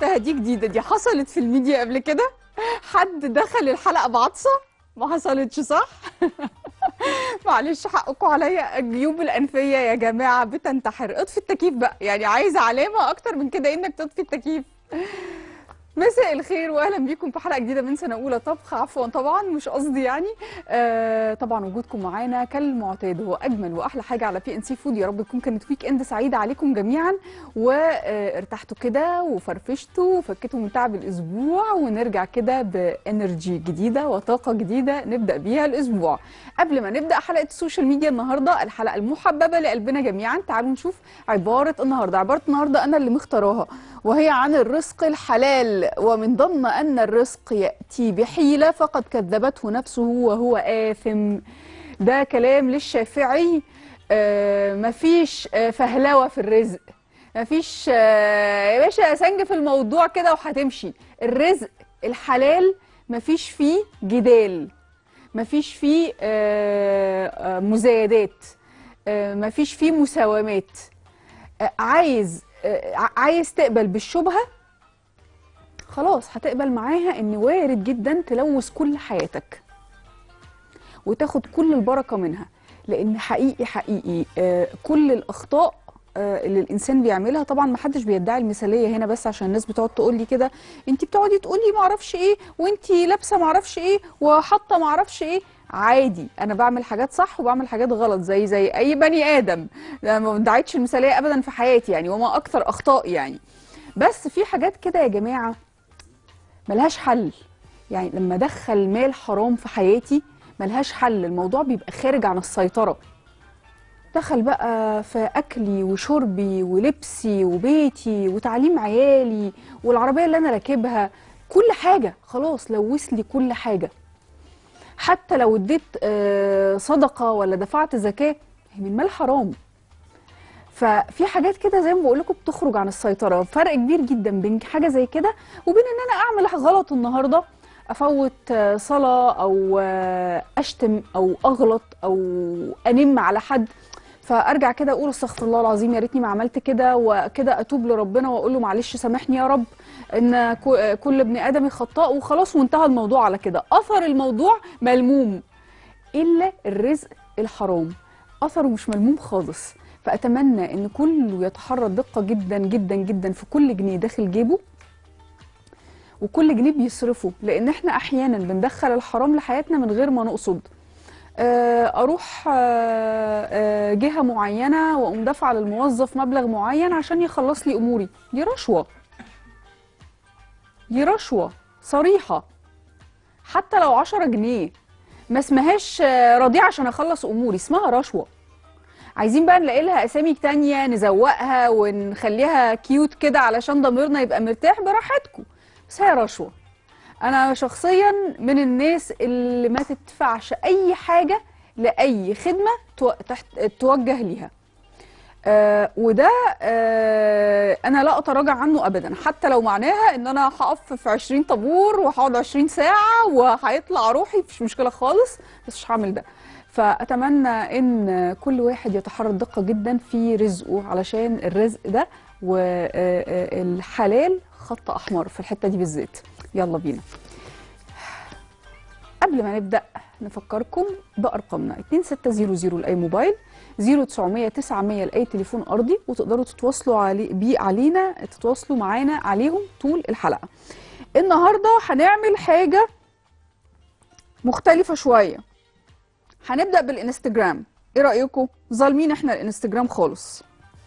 قلتها دي جديده دي حصلت في الميديا قبل كده حد دخل الحلقه بعطسه ما حصلتش صح معلش حقكم عليا الجيوب الانفيه يا جماعه بتنتحر اطفي التكييف بقى يعني عايزه علامه اكتر من كده انك تطفي التكييف مساء الخير واهلا بيكم في حلقه جديده من سنه اولى طبخ عفوا طبعا مش قصدي يعني آه طبعا وجودكم معانا كالمعتاد هو اجمل واحلى حاجه على بي ان سي فود يا رب تكون كانت ويك اند سعيده عليكم جميعا وارتحتوا كده وفرفشتوا وفكيتوا من تعب الاسبوع ونرجع كده بانرجي جديده وطاقه جديده نبدا بيها الاسبوع قبل ما نبدا حلقه السوشيال ميديا النهارده الحلقه المحببه لقلبنا جميعا تعالوا نشوف عباره النهارده عباره النهارده انا اللي مختاراها وهي عن الرزق الحلال ومن ضمن أن الرزق يأتي بحيلة فقد كذبته نفسه وهو آثم ده كلام للشافعي آه مفيش آه فهلوة في الرزق مفيش آه يا باشا سنجف الموضوع كده وهتمشي الرزق الحلال مفيش فيه جدال مفيش فيه آه آه مزايدات آه مفيش فيه مساومات آه عايز آه عايز تقبل بالشبهه خلاص هتقبل معاها ان وارد جدا تلوث كل حياتك وتاخد كل البركه منها لان حقيقي حقيقي آه كل الاخطاء آه اللي الانسان بيعملها طبعا ما حدش بيدعي المثاليه هنا بس عشان الناس بتقعد تقول لي كده انت بتقعدي تقولي ما اعرفش ايه وانت لابسه ما اعرفش ايه وحاطه ما اعرفش ايه عادي انا بعمل حاجات صح وبعمل حاجات غلط زي زي اي بني ادم ما بدعيتش المثاليه ابدا في حياتي يعني وما اكثر اخطاء يعني بس في حاجات كده يا جماعه ملهاش حل يعني لما ادخل مال حرام في حياتي ملهاش حل الموضوع بيبقى خارج عن السيطرة دخل بقى في أكلي وشربي ولبسي وبيتي وتعليم عيالي والعربية اللي أنا راكبها كل حاجة خلاص لوث لي كل حاجة حتى لو اديت صدقة ولا دفعت زكاة هي من مال حرام ففي حاجات كده زي ما بقول لكم بتخرج عن السيطره فرق كبير جدا بين حاجه زي كده وبين ان انا اعمل غلط النهارده افوت صلاه او اشتم او اغلط او انم على حد فارجع كده اقول استغفر الله العظيم يا ريتني ما عملت كده وكده اتوب لربنا واقول له معلش سامحني يا رب ان كل ابن ادم خطاء وخلاص وانتهى الموضوع على كده اثر الموضوع ملموم الا الرزق الحرام اثره مش ملموم خالص فاتمنى ان كله يتحرى الدقه جدا جدا جدا في كل جنيه داخل جيبه وكل جنيه بيصرفه لان احنا احيانا بندخل الحرام لحياتنا من غير ما نقصد اروح جهه معينه واقوم دافعه للموظف مبلغ معين عشان يخلص لي اموري دي رشوه دي رشوه صريحه حتى لو 10 جنيه ما اسمهاش رضيعه عشان اخلص اموري اسمها رشوه عايزين بقى نلاقي لها اسامي تانية نزوقها ونخليها كيوت كده علشان ضميرنا يبقى مرتاح براحتكم بس هي رشوه انا شخصيا من الناس اللي ما تدفعش اي حاجه لاي خدمه توجه ليها آه وده آه انا لا اتراجع عنه ابدا حتى لو معناها ان انا هقف في 20 طابور وهقعد 20 ساعه وهيطلع روحي مفيش مشكله خالص بس مش هعمل ده فاتمنى ان كل واحد يتحرى الدقه جدا في رزقه علشان الرزق ده والحلال خط احمر في الحته دي بالذات يلا بينا قبل ما نبدا نفكركم بارقامنا 2600 لاي موبايل 0900 900 لاي تليفون ارضي وتقدروا تتواصلوا علي بيه علينا تتواصلوا معانا عليهم طول الحلقه النهارده هنعمل حاجه مختلفه شويه هنبدا بالانستجرام ايه رايكم ظالمين احنا الانستجرام خالص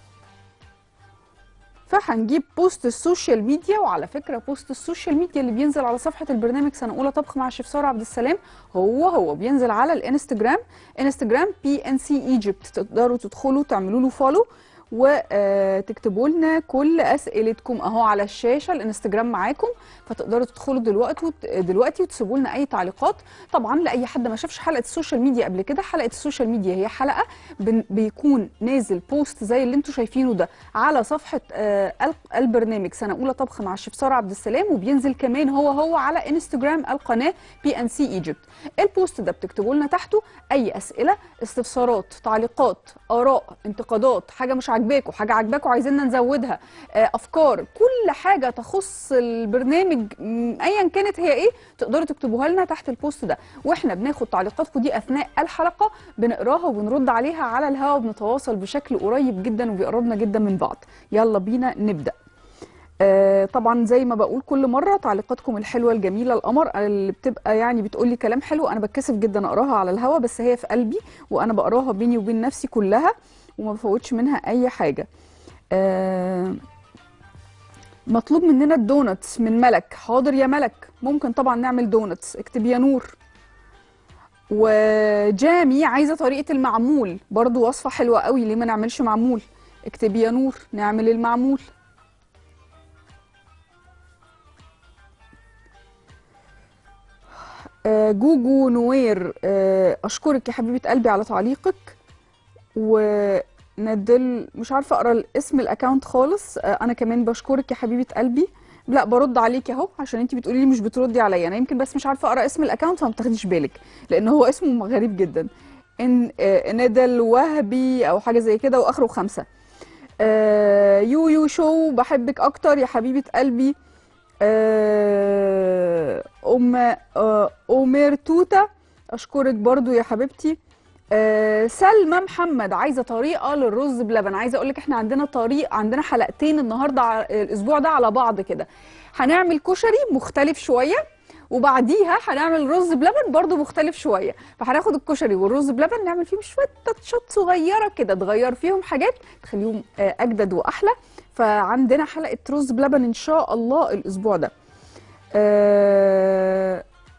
فهنجيب بوست السوشيال ميديا وعلى فكره بوست السوشيال ميديا اللي بينزل على صفحه البرنامج سنه اولى طبخ مع الشيف ساره عبد السلام هو هو بينزل على الانستجرام انستجرام بي ان سي ايجيبت تقدروا تدخلوا تعملوا له فولو وتكتبوا لنا كل اسئلتكم اهو على الشاشه الانستجرام معاكم فتقدروا تدخلوا دلوقتي دلوقتي وتسيبوا لنا اي تعليقات طبعا لاي حد ما شافش حلقه السوشيال ميديا قبل كده حلقه السوشيال ميديا هي حلقه بيكون نازل بوست زي اللي انتم شايفينه ده على صفحه البرنامج سنه اولى طبخ مع الشيف ساره عبد السلام وبينزل كمان هو هو على انستجرام القناه بي ان سي ايجيبت البوست ده بتكتبوا لنا تحته اي اسئله استفسارات تعليقات اراء انتقادات حاجه مش عاجباكم حاجه عاجباكم عايزيننا نزودها آه، افكار كل حاجه تخص البرنامج م، ايا كانت هي ايه تقدروا تكتبوها لنا تحت البوست ده واحنا بناخد تعليقاتكم دي اثناء الحلقه بنقراها وبنرد عليها على الهواء وبنتواصل بشكل قريب جدا وبيقربنا جدا من بعض يلا بينا نبدا آه، طبعا زي ما بقول كل مره تعليقاتكم الحلوه الجميله القمر اللي بتبقى يعني بتقول لي كلام حلو انا بتكسف جدا اقراها على الهوا بس هي في قلبي وانا بقراها بيني وبين نفسي كلها وما بفوتش منها اي حاجه آه، مطلوب مننا الدونتس من ملك حاضر يا ملك ممكن طبعا نعمل دونتس اكتب يا نور وجامي عايزه طريقه المعمول برضو وصفه حلوه قوي ليه ما نعملش معمول اكتبي يا نور نعمل المعمول آه، جوجو نوير آه، اشكرك يا حبيبه قلبي على تعليقك وندل مش عارفه اقرا الاسم الاكونت خالص آه، انا كمان بشكرك يا حبيبه قلبي لا برد عليكي اهو عشان انت بتقولي لي مش بتردي عليا انا يمكن بس مش عارفه اقرا اسم الاكونت فما بتاخديش بالك لان هو اسمه غريب جدا ان آه، ندل وهبي او حاجه زي كده واخره خمسه آه، يو يو شو بحبك اكتر يا حبيبه قلبي آه، ام آه، اومير توتا اشكرك برضو يا حبيبتي آه، سلمى محمد عايزه طريقه للرز بلبن عايزه اقول لك احنا عندنا طريق عندنا حلقتين النهارده ع- الاسبوع ده على بعض كده هنعمل كشري مختلف شويه وبعديها هنعمل رز بلبن برضو مختلف شويه فهناخد الكشري والرز بلبن نعمل فيهم شويه تاتشات صغيره كده تغير فيهم حاجات تخليهم آه، اجدد واحلى فعندنا حلقه رز بلبن ان شاء الله الاسبوع ده آه،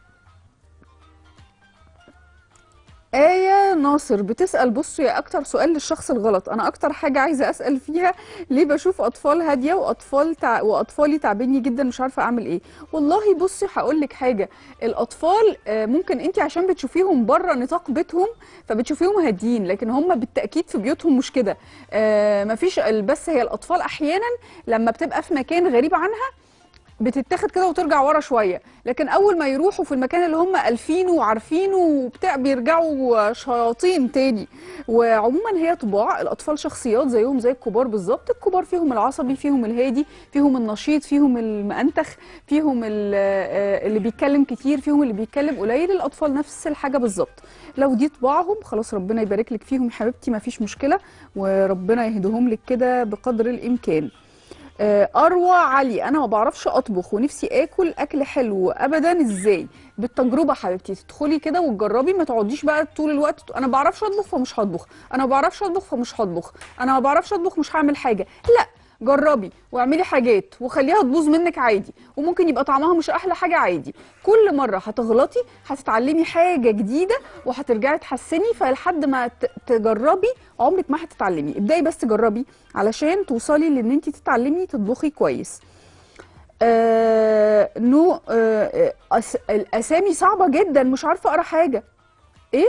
آية ناصر بتسأل بصوا يا أكتر سؤال للشخص الغلط أنا أكتر حاجة عايزة أسأل فيها ليه بشوف أطفال هادية وأطفال تع... وأطفالي تعبني جدا مش عارفة أعمل إيه والله بصي هقول لك حاجة الأطفال آه، ممكن أنت عشان بتشوفيهم بره نطاق بيتهم فبتشوفيهم هاديين لكن هم بالتأكيد في بيوتهم مش كده آه، مفيش بس هي الأطفال أحيانا لما بتبقى في مكان غريب عنها بتتاخد كده وترجع ورا شويه لكن اول ما يروحوا في المكان اللي هم الفينه وعارفينه وبتاع بيرجعوا شياطين تاني وعموما هي طباع الاطفال شخصيات زيهم زي الكبار بالظبط الكبار فيهم العصبي فيهم الهادي فيهم النشيط فيهم المأنتخ فيهم ال- آه، اللي بيتكلم كتير فيهم اللي بيتكلم قليل الاطفال نفس الحاجه بالظبط لو دي طباعهم خلاص ربنا يبارك لك فيهم يا حبيبتي ما فيش مشكله وربنا يهديهم لك كده بقدر الامكان آه، اروى علي انا ما بعرفش اطبخ ونفسي اكل اكل حلو ابدا ازاي بالتجربه حبيبتي تدخلي كده وتجربي ما تقعديش بقى طول الوقت تق- انا ما بعرفش اطبخ فمش هطبخ انا ما بعرفش اطبخ فمش هطبخ انا ما بعرفش اطبخ مش هعمل حاجه لا جربي واعملي حاجات وخليها تبوظ منك عادي وممكن يبقى طعمها مش احلى حاجه عادي كل مره هتغلطي هتتعلمي حاجه جديده وهترجعي تحسني فلحد ما ت- تجربي عمرك ما هتتعلمي ابداي بس جربي علشان توصلي لان انت تتعلمي تطبخي كويس آه نو آه أس الاسامي صعبه جدا مش عارفه اقرا حاجه ايه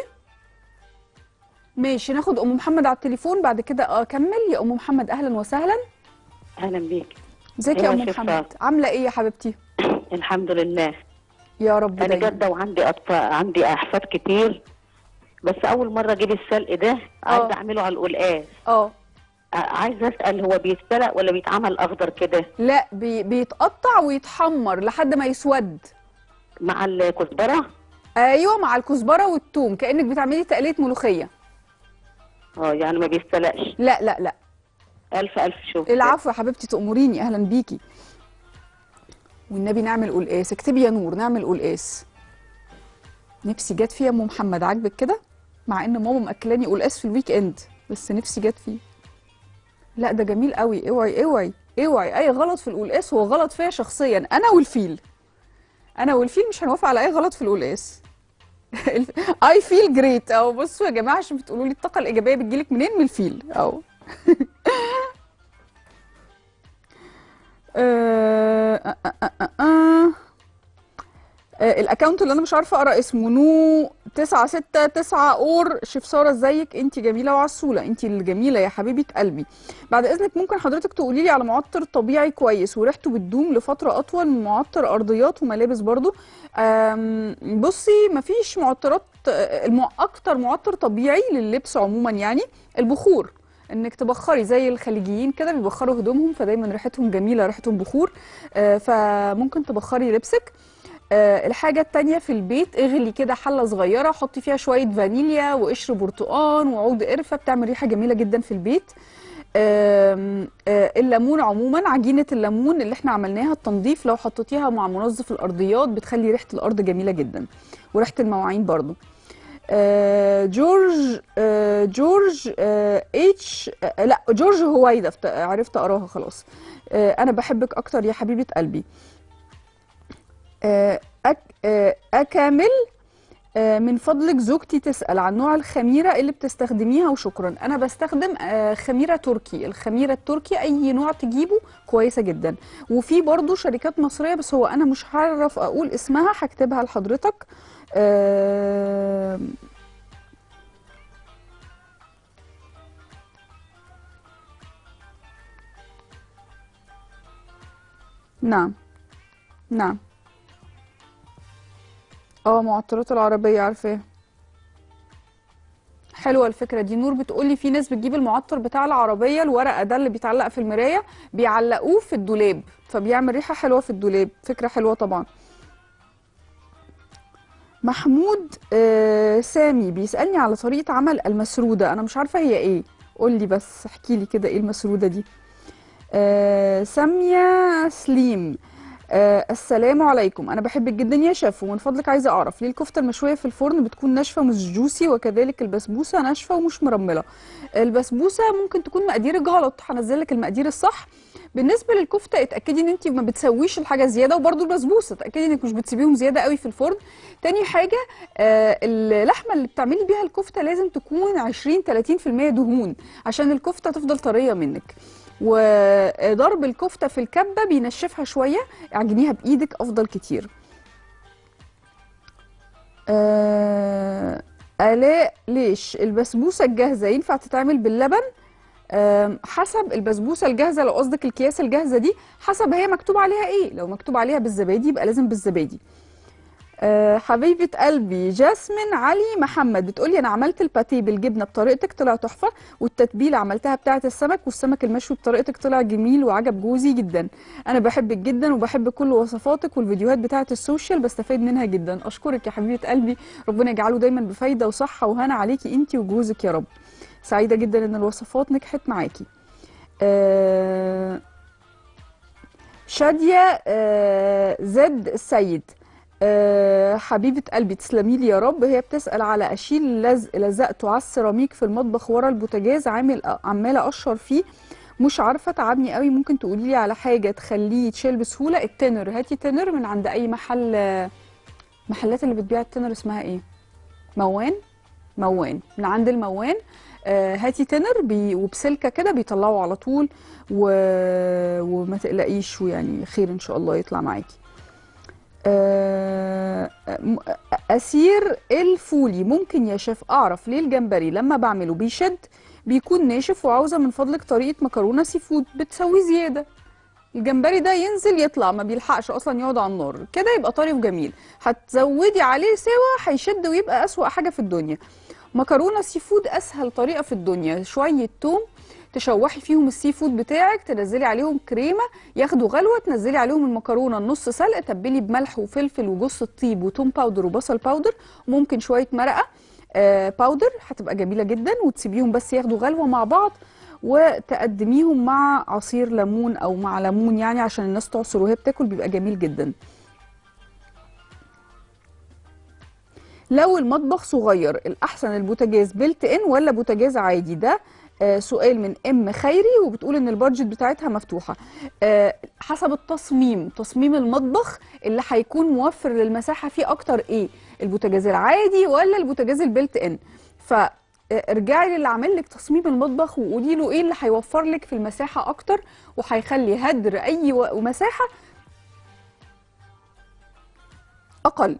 ماشي ناخد ام محمد على التليفون بعد كده اكمل يا ام محمد اهلا وسهلا اهلا بيك ازيك يا أيوة ام يا شيخ محمد سعد. عامله ايه يا حبيبتي الحمد لله يا رب انا دايما جده وعندي اطفال عندي احفاد كتير بس اول مره جالي السلق ده عايزه اعمله على القلقاس اه ع- عايزه اسال هو بيتسلق ولا بيتعمل اخضر كده لا بي بيتقطع ويتحمر لحد ما يسود مع الكزبره ايوه مع الكزبره والثوم كانك بتعملي تقليه ملوخيه اه يعني ما بيتسلقش لا لا لا الف الف شوف العفو يا حبيبتي تأمريني اهلا بيكي والنبي نعمل قلقاس اكتبي يا نور نعمل قلقاس نفسي جت فيه يا ام محمد عاجبك كده مع ان ماما مأكلاني قلقاس في الويك اند بس نفسي جت فيه لا ده جميل قوي اوعي اوعي اوعي اي غلط في القلقاس هو غلط فيا شخصيا انا والفيل انا والفيل مش هنوافق على اي غلط في القلقاس اي فيل جريت او بصوا يا جماعه عشان بتقولوا لي الطاقه الايجابيه بتجيلك منين من الفيل او آه، آه، آه، آه، آه. آه، الاكونت اللي انا مش عارفه اقرا اسمه نو 969 اور شيف ساره ازيك انت جميله وعسوله انت الجميله يا حبيبه قلبي بعد اذنك ممكن حضرتك تقولي لي على معطر طبيعي كويس وريحته بتدوم لفتره اطول من معطر ارضيات وملابس برضو آم، بصي مفيش معطرات آه، المع... اكتر معطر طبيعي لللبس عموما يعني البخور انك تبخري زي الخليجيين كده بيبخروا هدومهم فدايما ريحتهم جميله ريحتهم بخور آه، فممكن تبخري لبسك آه، الحاجة التانية في البيت اغلي كده حلة صغيرة حطي فيها شوية فانيليا وقشر برتقان وعود قرفة بتعمل ريحة جميلة جدا في البيت آم، آه، الليمون عموما عجينة الليمون اللي احنا عملناها التنظيف لو حطيتيها مع منظف الأرضيات بتخلي ريحة الأرض جميلة جدا وريحة المواعين برضو آه، جورج آه، جورج آه، اتش آه، لا جورج هويدا افت- عرفت اقراها خلاص آه، انا بحبك اكتر يا حبيبة قلبي آه، أك آه، أكامل آه، من فضلك زوجتي تسأل عن نوع الخميرة اللي بتستخدميها وشكرا أنا بستخدم آه، خميرة تركي الخميرة التركي أي نوع تجيبه كويسة جدا وفي برضو شركات مصرية بس هو أنا مش هعرف أقول اسمها هكتبها لحضرتك آه، نعم نعم اه معطرات العربية عارفاه حلوة الفكرة دي نور بتقولي في ناس بتجيب المعطر بتاع العربية الورقة ده اللي بيتعلق في المراية بيعلقوه في الدولاب فبيعمل ريحة حلوة في الدولاب فكرة حلوة طبعا محمود آه سامي بيسألني على طريقة عمل المسرودة أنا مش عارفة هي إيه قولي بس احكي لي كده إيه المسرودة دي آه سامية سليم آه السلام عليكم انا بحبك جدا يا شيف ومن فضلك عايزه اعرف ليه الكفته المشويه في الفرن بتكون ناشفه مش جوسي وكذلك البسبوسه ناشفه ومش مرمله البسبوسه ممكن تكون مقاديرك غلط هنزل لك المقادير الصح بالنسبه للكفته اتاكدي ان انت ما بتسويش الحاجه زياده وبرده البسبوسه اتاكدي انك مش بتسيبيهم زياده قوي في الفرن تاني حاجه آه اللحمه اللي بتعملي بيها الكفته لازم تكون 20 30% دهون عشان الكفته تفضل طريه منك وضرب الكفته في الكبه بينشفها شويه اعجنيها بايدك افضل كتير آه الاء ليش البسبوسه الجاهزه ينفع تتعمل باللبن آم، حسب البسبوسه الجاهزه لو قصدك الكياسه الجاهزه دي حسب هي مكتوب عليها ايه لو مكتوب عليها بالزبادي يبقى لازم بالزبادي آه، حبيبة قلبي جاسمين علي محمد بتقولي أنا عملت الباتيه بالجبنة بطريقتك طلع تحفة والتتبيلة عملتها بتاعة السمك والسمك المشوي بطريقتك طلع جميل وعجب جوزي جدا أنا بحبك جدا وبحب كل وصفاتك والفيديوهات بتاعة السوشيال بستفاد منها جدا أشكرك يا حبيبة قلبي ربنا يجعله دايما بفايدة وصحة وهنا عليكي أنتي وجوزك يا رب سعيدة جدا إن الوصفات نجحت معاكي آه شادية آه زد السيد آه، حبيبة قلبي تسلمي لي يا رب هي بتسأل على أشيل لزق لزقته على السيراميك في المطبخ ورا البوتاجاز عامل عمالة أقشر فيه مش عارفة تعبني قوي ممكن تقولي لي على حاجة تخليه يتشيل بسهولة التنر هاتي تنر من عند أي محل محلات اللي بتبيع التنر اسمها ايه موان موان من عند الموان آه، هاتي تنر بي وبسلكة كده بيطلعوا على طول و... وما تقلقيش ويعني خير إن شاء الله يطلع معاكي آه، م- أسير الفولي ممكن يا شيف أعرف ليه الجمبري لما بعمله بيشد بيكون ناشف وعاوزة من فضلك طريقة مكرونة سي فود بتسويه زيادة الجمبري ده ينزل يطلع ما بيلحقش اصلا يقعد على النار كده يبقى طري وجميل هتزودي عليه سوا هيشد ويبقى اسوأ حاجة في الدنيا مكرونة سي فود اسهل طريقة في الدنيا شوية توم تشوحي فيهم السي فود بتاعك تنزلي عليهم كريمه ياخدوا غلوه تنزلي عليهم المكرونه النص سلق تبلي بملح وفلفل وجوز الطيب وتوم باودر وبصل باودر وممكن شويه مرقه آه باودر هتبقى جميله جدا وتسيبيهم بس ياخدوا غلوه مع بعض وتقدميهم مع عصير ليمون او مع ليمون يعني عشان الناس تعصر وهي بتاكل بيبقى جميل جدا لو المطبخ صغير الاحسن البوتاجاز بيلت ان ولا بوتاجاز عادي ده آه، سؤال من ام خيري وبتقول ان البادجت بتاعتها مفتوحه آه، حسب التصميم تصميم المطبخ اللي هيكون موفر للمساحه فيه اكتر ايه البوتاجاز العادي ولا البوتاجاز البيلت ان فارجعي للي عامل لك تصميم المطبخ وقولي له ايه اللي هيوفر لك في المساحه اكتر وهيخلي هدر اي و- مساحه اقل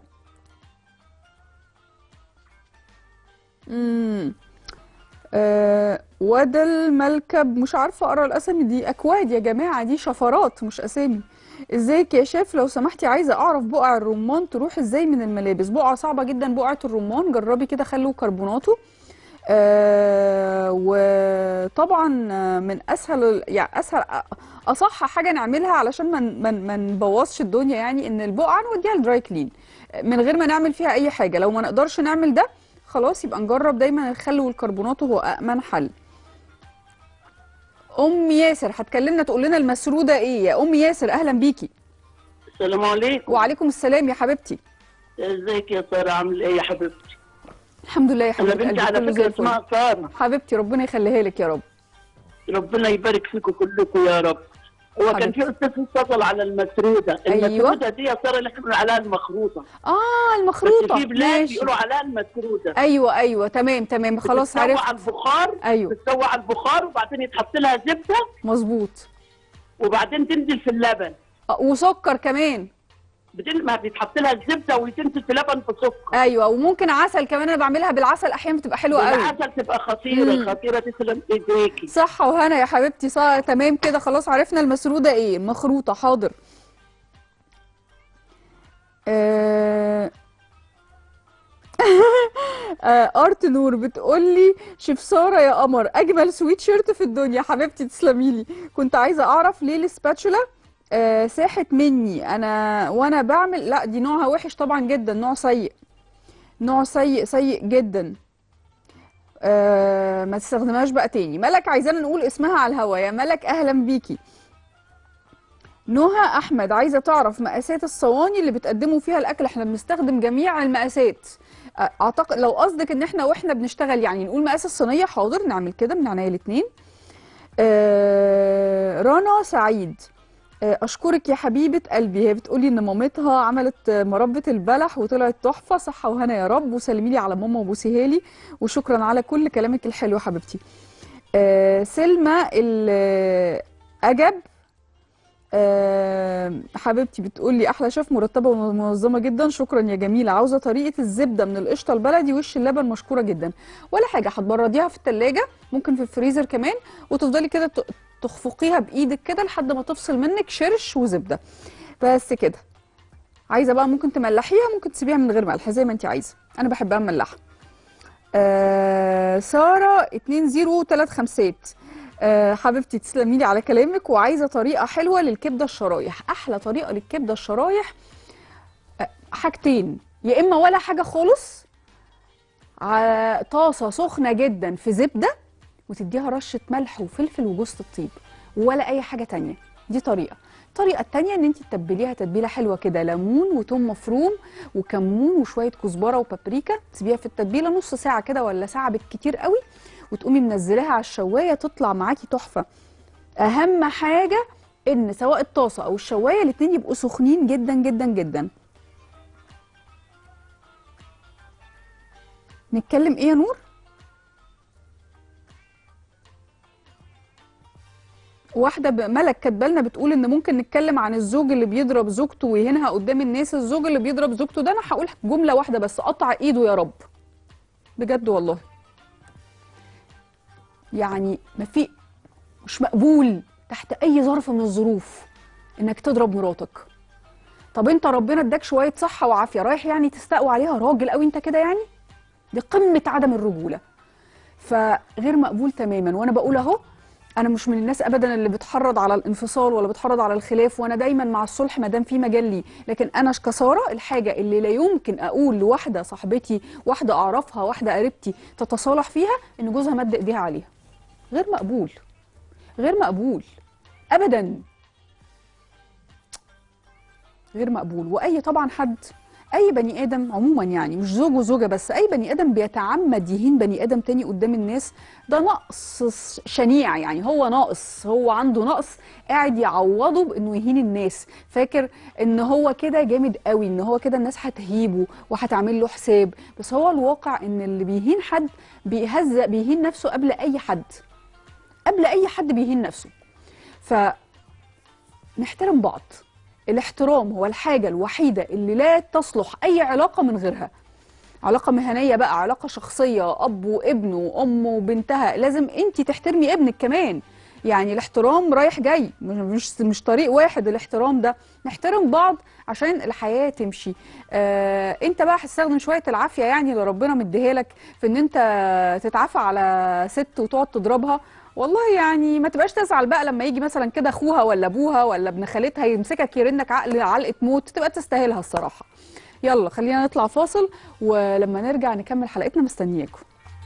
امم آه وده الملكب مش عارفه اقرا الاسامي دي اكواد يا جماعه دي شفرات مش اسامي ازيك يا شيف لو سمحتي عايزه اعرف بقع الرمان تروح ازاي من الملابس بقعه صعبه جدا بقعه الرمان جربي كده خلوا كربوناته آه وطبعا آه، من اسهل ال- يعني اسهل أ- اصح حاجه نعملها علشان ما ن- ما ن- ما نبوظش الدنيا يعني ان البقعه نوديها لدراي كلين من غير ما نعمل فيها اي حاجه لو ما نقدرش نعمل ده خلاص يبقى نجرب دايما الخل والكربونات وهو امن حل ام ياسر هتكلمنا تقول لنا المسروده ايه يا ام ياسر اهلا بيكي السلام عليكم وعليكم السلام يا حبيبتي ازيك يا ساره عامل ايه يا حبيبتي الحمد لله يا انا حبيبتي بنتي قلبي على كله زي فكره الفل اسمها ساره حبيبتي ربنا يخليها لك يا رب ربنا يبارك فيكم كلكم يا رب هو كان حبيبتي. في استاذ اتصل على المسروده أيوة. المسروده دي يا ساره اللي احنا بنقول عليها المخروطه اه بس المخروطه في بلاد ماشي بيقولوا عليها المسروده ايوه ايوه تمام تمام خلاص بتتسوى عرفت على البخار ايوه بتتسوى على البخار وبعدين يتحط لها زبده مظبوط وبعدين تنزل في اللبن آه، وسكر كمان بتن... ما بيتحط لها الزبده وتنزل في لبن بسكر ايوه وممكن عسل كمان انا بعملها بالعسل احيانا بتبقى حلوه قوي بالعسل تبقى خطيره مم. خطيره تسلم ايديكي صحة وهنا يا حبيبتي صح تمام كده خلاص عرفنا المسرودة ايه مخروطة حاضر آه... آه، ارت نور بتقولي شيف سارة يا قمر اجمل سويت شيرت في الدنيا حبيبتي تسلميلي كنت عايزة اعرف ليه السباتشولا آه ساحت مني انا وانا بعمل لا دي نوعها وحش طبعا جدا نوع سيء نوع سيء سيء جدا آه ما تستخدمهاش بقى تاني ملك عايزانا نقول اسمها على الهوا يا ملك اهلا بيكي نهى احمد عايزه تعرف مقاسات الصواني اللي بتقدموا فيها الاكل احنا بنستخدم جميع المقاسات آه، اعتقد لو قصدك ان احنا واحنا بنشتغل يعني نقول مقاس الصينيه حاضر نعمل كده من عينيا الاثنين آه رنا سعيد آه، اشكرك يا حبيبه قلبي هي بتقولي ان مامتها عملت آه، مربى البلح وطلعت تحفه صحه وهنا يا رب وسلمي لي على ماما وبوسيها لي وشكرا على كل كلامك الحلو يا حبيبتي آه، سلمى الأجب آه، حبيبتي بتقولي احلى شيف مرتبه ومنظمه جدا شكرا يا جميله عاوزه طريقه الزبده من القشطه البلدي وش اللبن مشكوره جدا ولا حاجه هتبرديها في التلاجة ممكن في الفريزر كمان وتفضلي كده ت- تخفقيها بايدك كده لحد ما تفصل منك شرش وزبده بس كده عايزه بقى ممكن تملحيها ممكن تسيبيها من غير ملح زي ما انت عايزه انا بحبها مملحه آه ساره 2035 آه حبيبتي تسلمي لي على كلامك وعايزه طريقه حلوه للكبده الشرايح احلى طريقه للكبده الشرايح آه حاجتين يا اما ولا حاجه خالص على طاسه سخنه جدا في زبده وتديها رشه ملح وفلفل وجوز الطيب ولا اي حاجه تانية دي طريقه الطريقه التانية ان انت تتبليها تتبيله حلوه كده ليمون وتوم مفروم وكمون وشويه كزبره وبابريكا تسيبيها في التتبيله نص ساعه كده ولا ساعه بالكتير قوي وتقومي منزلاها على الشوايه تطلع معاكي تحفه اهم حاجه ان سواء الطاسه او الشوايه الاتنين يبقوا سخنين جدا جدا جدا نتكلم ايه يا نور واحدة ب- ملك كاتبالنا بتقول ان ممكن نتكلم عن الزوج اللي بيضرب زوجته ويهينها قدام الناس الزوج اللي بيضرب زوجته ده انا هقول جملة واحدة بس قطع ايده يا رب بجد والله يعني ما في مش مقبول تحت اي ظرف من الظروف انك تضرب مراتك طب انت ربنا اداك شويه صحه وعافيه رايح يعني تستقوى عليها راجل قوي انت كده يعني دي قمه عدم الرجوله فغير مقبول تماما وانا بقول اهو انا مش من الناس ابدا اللي بتحرض على الانفصال ولا بتحرض على الخلاف وانا دايما مع الصلح ما دام في مجال ليه لكن انا كساره الحاجه اللي لا يمكن اقول لواحده صاحبتي واحده اعرفها واحده قريبتي تتصالح فيها ان جوزها مد ايديها عليها غير مقبول غير مقبول ابدا غير مقبول واي طبعا حد اي بني ادم عموما يعني مش زوج وزوجه بس اي بني ادم بيتعمد يهين بني ادم تاني قدام الناس ده نقص شنيع يعني هو ناقص هو عنده نقص قاعد يعوضه بانه يهين الناس فاكر ان هو كده جامد قوي ان هو كده الناس هتهيبه وهتعمل له حساب بس هو الواقع ان اللي بيهين حد بيهزق بيهين نفسه قبل اي حد قبل اي حد بيهين نفسه ف نحترم بعض الاحترام هو الحاجة الوحيدة اللي لا تصلح أي علاقة من غيرها علاقة مهنية بقى علاقة شخصية أب وابن وأم وبنتها لازم أنت تحترمي ابنك كمان يعني الاحترام رايح جاي مش مش مش طريق واحد الاحترام ده نحترم بعض عشان الحياه تمشي آه انت بقى هتستخدم شويه العافيه يعني اللي ربنا مديها لك في ان انت تتعافى على ست وتقعد تضربها والله يعني ما تبقاش تزعل بقى لما يجي مثلا كده اخوها ولا ابوها ولا ابن خالتها يمسكك يرنك عقل علقه موت تبقى تستاهلها الصراحه يلا خلينا نطلع فاصل ولما نرجع نكمل حلقتنا مستنياكم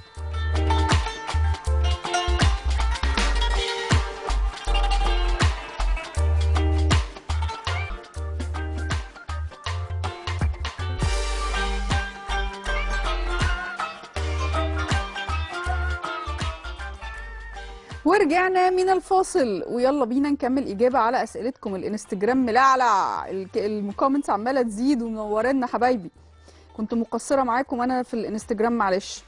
ورجعنا من الفاصل ويلا بينا نكمل إجابة على أسئلتكم الانستجرام ملعلع الك- الكومنتس عمالة تزيد ومنورنا حبايبي كنت مقصرة معاكم أنا في الانستجرام معلش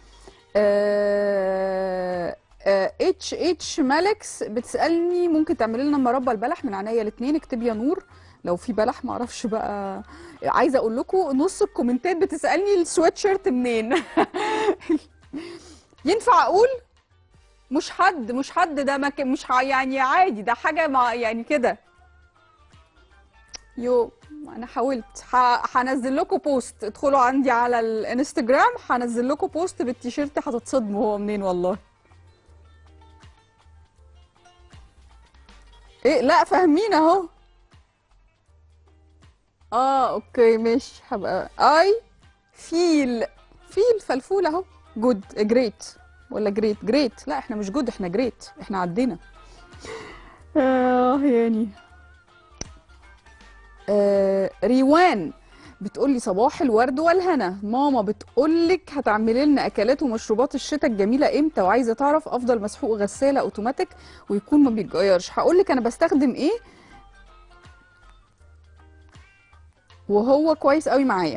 اتش اتش مالكس بتسألني ممكن تعملي لنا مربى البلح من عينيا الاتنين اكتبي يا نور لو في بلح معرفش بقى عايزه اقول لكم نص الكومنتات بتسالني السويت شيرت منين ينفع اقول مش حد مش حد ده ما كان- مش ع- يعني عادي ده حاجه مع يعني كده يو انا حاولت ح- هنزل لكم بوست ادخلوا عندي على الانستجرام هنزل لكم بوست بالتيشيرت هتتصدموا هو منين والله ايه لا فاهمين اهو اه اوكي ماشي هبقى اي فيل فيل فلفول اهو جود جريت ولا جريت جريت لا احنا مش جود احنا جريت احنا عدينا اه يعني آه ريوان بتقولي صباح الورد والهنا ماما بتقولك هتعملي لنا اكلات ومشروبات الشتاء الجميله امتى وعايزه تعرف افضل مسحوق غساله اوتوماتيك ويكون ما بيتغيرش هقولك انا بستخدم ايه وهو كويس قوي معايا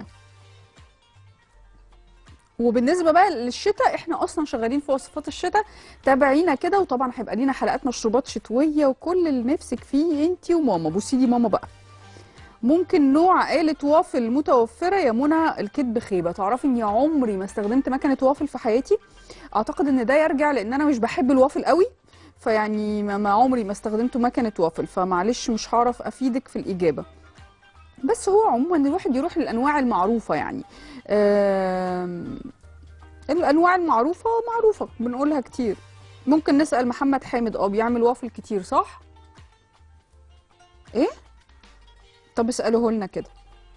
وبالنسبه بقى للشتاء احنا اصلا شغالين في وصفات الشتاء تابعينا كده وطبعا هيبقى لينا حلقات مشروبات شتويه وكل اللي نفسك فيه انتي وماما بصي دي ماما بقى ممكن نوع آلة وافل متوفرة يا منى الكذب خيبة تعرفي اني عمري ما استخدمت مكنة وافل في حياتي اعتقد ان ده يرجع لان انا مش بحب الوافل قوي فيعني ما ما عمري ما استخدمت مكنة وافل فمعلش مش هعرف افيدك في الاجابة بس هو عموما الواحد يروح للانواع المعروفة يعني آم، الانواع المعروفة معروفة بنقولها كتير ممكن نسأل محمد حامد اه بيعمل وافل كتير صح ايه طب اسألوه لنا كده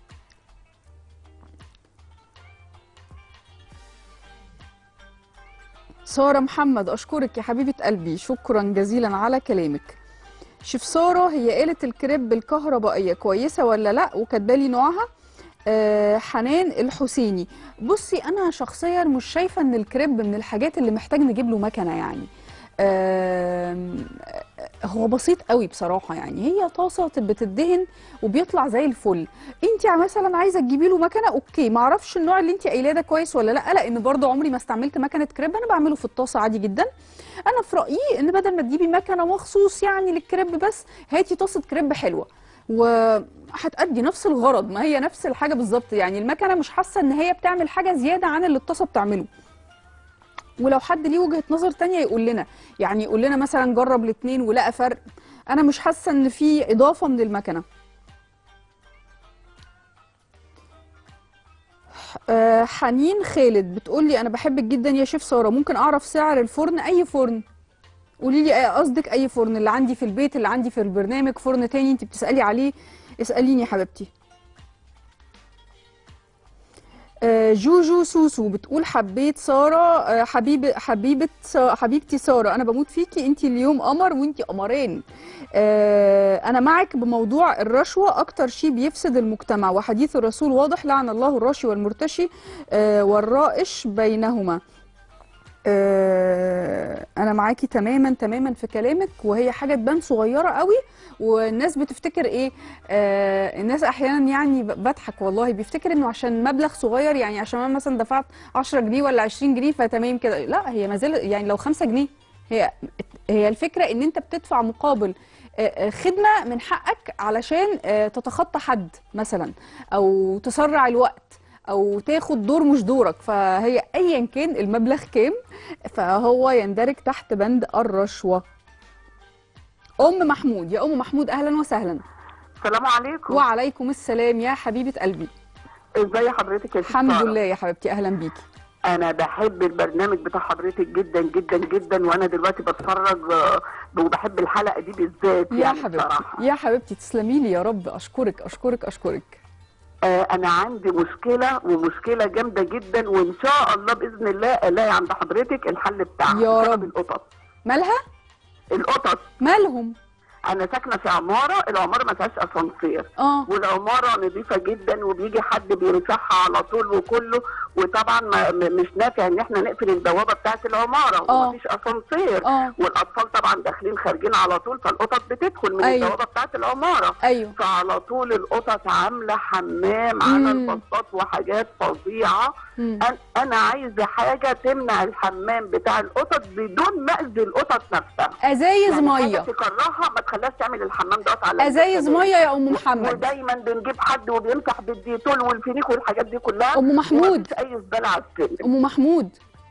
سارة محمد أشكرك يا حبيبة قلبي شكرا جزيلا على كلامك شوف سارة هي آلة الكريب الكهربائية كويسة ولا لأ وكاتبالي نوعها آه حنان الحسيني بصي أنا شخصيا مش شايفة إن الكريب من الحاجات اللي محتاج نجيب له مكنة يعني آم، هو بسيط قوي بصراحة يعني هي طاسة بتدهن وبيطلع زي الفل انت مثلا عايزة تجيبي له مكنة اوكي معرفش النوع اللي انت قايلاه ده كويس ولا لا لان برضه عمري ما استعملت مكنة كريب انا بعمله في الطاسة عادي جدا انا في رأيي ان بدل ما تجيبي مكنة مخصوص يعني للكريب بس هاتي طاسة كريب حلوة وهتأدي نفس الغرض ما هي نفس الحاجة بالظبط يعني المكنة مش حاسة ان هي بتعمل حاجة زيادة عن اللي الطاسة بتعمله ولو حد ليه وجهة نظر تانية يقول لنا يعني يقول لنا مثلا جرب الاتنين ولقى فرق انا مش حاسة ان في اضافة من المكنة آه، حنين خالد بتقولي انا بحبك جدا يا شيف سارة ممكن اعرف سعر الفرن اي فرن قولي لي آه، قصدك اي فرن اللي عندي في البيت اللي عندي في البرنامج فرن تاني انت بتسألي عليه اسأليني يا حبيبتي آه، جوجو سوسو بتقول حبيت سارة آه، حبيبة حبيبة سا- حبيبتي سارة أنا بموت فيكي أنت اليوم قمر وأنت قمرين آه، أنا معك بموضوع الرشوة أكتر شيء بيفسد المجتمع وحديث الرسول واضح لعن الله الراشي والمرتشي آه، والرائش بينهما آه، انا معاكي تماما تماما في كلامك وهي حاجه تبان صغيره قوي والناس بتفتكر ايه آه الناس احيانا يعني ب- بضحك والله بيفتكر انه عشان مبلغ صغير يعني عشان انا مثلا دفعت 10 جنيه ولا 20 جنيه فتمام كده لا هي ما زالت يعني لو 5 جنيه هي هي الفكره ان انت بتدفع مقابل آه، آه، خدمه من حقك علشان آه، تتخطى حد مثلا او تسرع الوقت او تاخد دور مش دورك فهي ايا كان المبلغ كام فهو يندرج تحت بند الرشوه ام محمود يا ام محمود اهلا وسهلا السلام عليكم وعليكم السلام يا حبيبه قلبي ازي حضرتك يا ست الحمد سارة؟ لله يا حبيبتي اهلا بيكي انا بحب البرنامج بتاع حضرتك جدا جدا جدا وانا دلوقتي بتفرج آه، وبحب الحلقه دي بالذات يا يعني حبيبتي بصراحه يا حبيبتي تسلمي لي يا رب اشكرك اشكرك اشكرك آه انا عندي مشكله ومشكله جامده جدا وان شاء الله باذن الله الاقي عند حضرتك الحل بتاعها يا بسبب رب. القطط مالها القطط مالهم انا ساكنه في عماره العماره ما فيهاش اسانسير اه والعماره نظيفه جدا وبيجي حد بيمسحها على طول وكله وطبعا ما م- مش نافع ان احنا نقفل البوابه بتاعت العماره آه. ومفيش اسانسير اه والاطفال طبعا داخلين خارجين على طول فالقطط بتدخل من أيوة. البوابه بتاعت العماره ايوه فعلى طول القطط عامله حمام على مم. البساط وحاجات فظيعه مم. أن- انا عايزه حاجه تمنع الحمام بتاع القطط بدون ما اذي القطط نفسها ازايز يعني حاجة ميه تكرهها ما تخليهاش تعمل الحمام دوت على ازايز الباب. ميه يا ام محمد ودايما بنجيب حد وبيمسح بالديتول والفينيك والحاجات دي كلها ام محمود ومفيش اي زباله على السلم ام محمود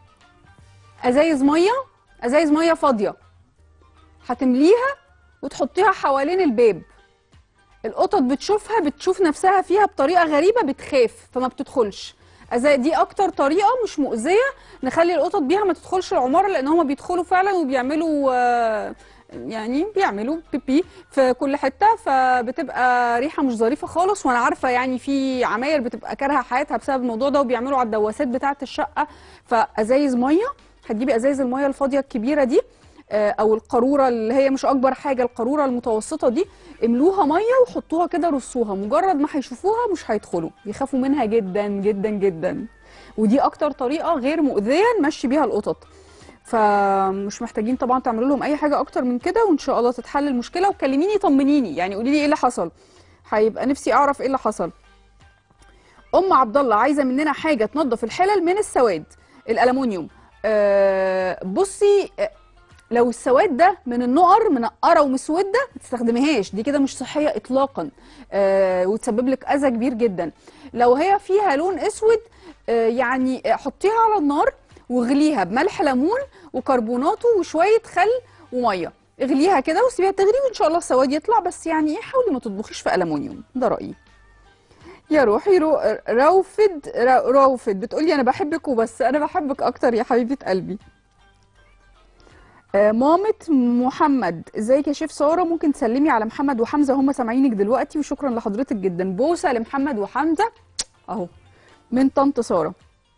ازايز ميه ازايز ميه فاضيه هتمليها وتحطيها حوالين الباب القطط بتشوفها بتشوف نفسها فيها بطريقه غريبه بتخاف فما بتدخلش أزاي دي اكتر طريقه مش مؤذيه نخلي القطط بيها ما تدخلش العماره لان هما بيدخلوا فعلا وبيعملوا آه، يعني بيعملوا بيبي في كل حته فبتبقى ريحه مش ظريفه خالص وانا عارفه يعني في عماير بتبقى كارهه حياتها بسبب الموضوع ده وبيعملوا على الدواسات بتاعه الشقه فازايز ميه هتجيبي ازايز الميه الفاضيه الكبيره دي آه، او القاروره اللي هي مش اكبر حاجه القاروره المتوسطه دي املوها ميه وحطوها كده رصوها مجرد ما هيشوفوها مش هيدخلوا بيخافوا منها جدا جدا جدا ودي اكتر طريقه غير مؤذيه نمشي بيها القطط فمش محتاجين طبعا تعملوا لهم اي حاجه اكتر من كده وان شاء الله تتحل المشكله وكلميني طمنيني يعني قولي لي ايه اللي حصل هيبقى نفسي اعرف ايه اللي حصل ام عبد الله عايزه مننا حاجه تنظف الحلل من السواد الالومنيوم أه بصي آه، لو السواد ده من النقر منقره ومسوده ما تستخدميهاش دي كده مش صحيه اطلاقا أه وتسبب لك اذى كبير جدا لو هي فيها لون اسود أه يعني آه، حطيها على النار واغليها بملح ليمون وكربوناته وشويه خل وميه اغليها كده وسيبيها تغلي وان شاء الله السواد يطلع بس يعني ايه حاولي ما تطبخيش في الومنيوم ده رايي يا روحي رو روفد رو- روفد بتقولي انا بحبك وبس انا بحبك اكتر يا حبيبه قلبي آه، مامة محمد ازيك يا شيف ساره ممكن تسلمي على محمد وحمزه هم سامعينك دلوقتي وشكرا لحضرتك جدا بوسه لمحمد وحمزه اهو من طنط ساره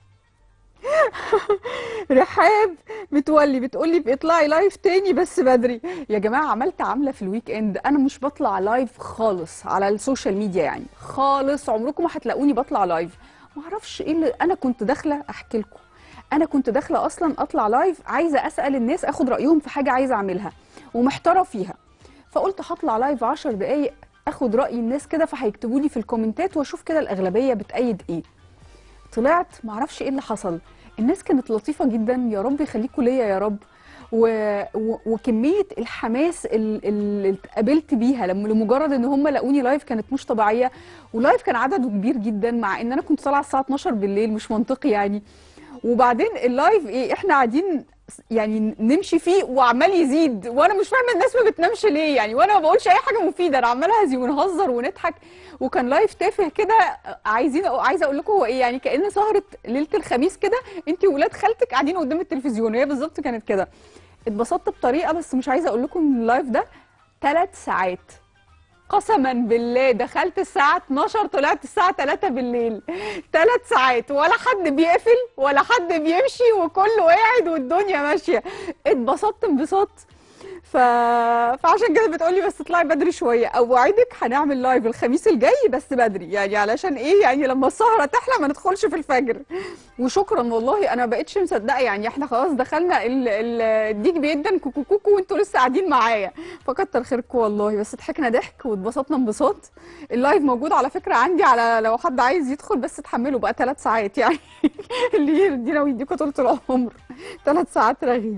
رحاب متولي بتقولي بيطلعي لايف تاني بس بدري يا جماعه عملت عامله في الويك اند انا مش بطلع لايف خالص على السوشيال ميديا يعني خالص عمركم ما هتلاقوني بطلع لايف ما اعرفش ايه اللي انا كنت داخله احكي لكم انا كنت داخله اصلا اطلع لايف عايزه اسال الناس اخد رايهم في حاجه عايزه اعملها ومحتاره فيها فقلت هطلع لايف 10 دقايق اخد راي الناس كده فهيكتبوا لي في الكومنتات واشوف كده الاغلبيه بتأيد ايه طلعت معرفش ايه اللي حصل الناس كانت لطيفه جدا يا رب يخليكوا ليا يا رب و... و... وكميه الحماس ال- اللي اتقابلت بيها لما لمجرد ان هم لقوني لايف كانت مش طبيعيه ولايف كان عدده كبير جدا مع ان انا كنت طالعه الساعه 12 بالليل مش منطقي يعني وبعدين اللايف ايه احنا قاعدين يعني نمشي فيه وعمال يزيد وانا مش فاهمه الناس ما بتنامش ليه يعني وانا ما بقولش اي حاجه مفيده انا عماله اهزي ونهزر ونضحك وكان لايف تافه كده عايزين عايزه اقول لكم هو ايه يعني كأن سهره ليله الخميس كده انت وولاد خالتك قاعدين قدام التلفزيون هي بالظبط كانت كده اتبسطت بطريقه بس مش عايزه اقول لكم ان اللايف ده ثلاث ساعات قسما بالله دخلت الساعة 12 طلعت الساعة 3 بالليل ثلاث ساعات ولا حد بيقفل ولا حد بيمشي وكله قاعد والدنيا ماشية اتبسطت انبساط ف... فعشان كده بتقولي بس اطلعي بدري شوية اوعدك هنعمل لايف الخميس الجاي بس بدري يعني علشان ايه يعني لما السهرة تحلى ما ندخلش في الفجر وشكرا والله انا ما بقتش مصدقه يعني احنا خلاص دخلنا ال- ال- الديك بيدن كوكو كوكو وانتوا لسه قاعدين معايا فكتر خيركم والله بس ضحكنا ضحك واتبسطنا انبساط اللايف موجود على فكره عندي على لو حد عايز يدخل بس تحمله بقى ثلاث ساعات يعني اللي يدينا ويديكوا طول العمر ثلاث ساعات رغي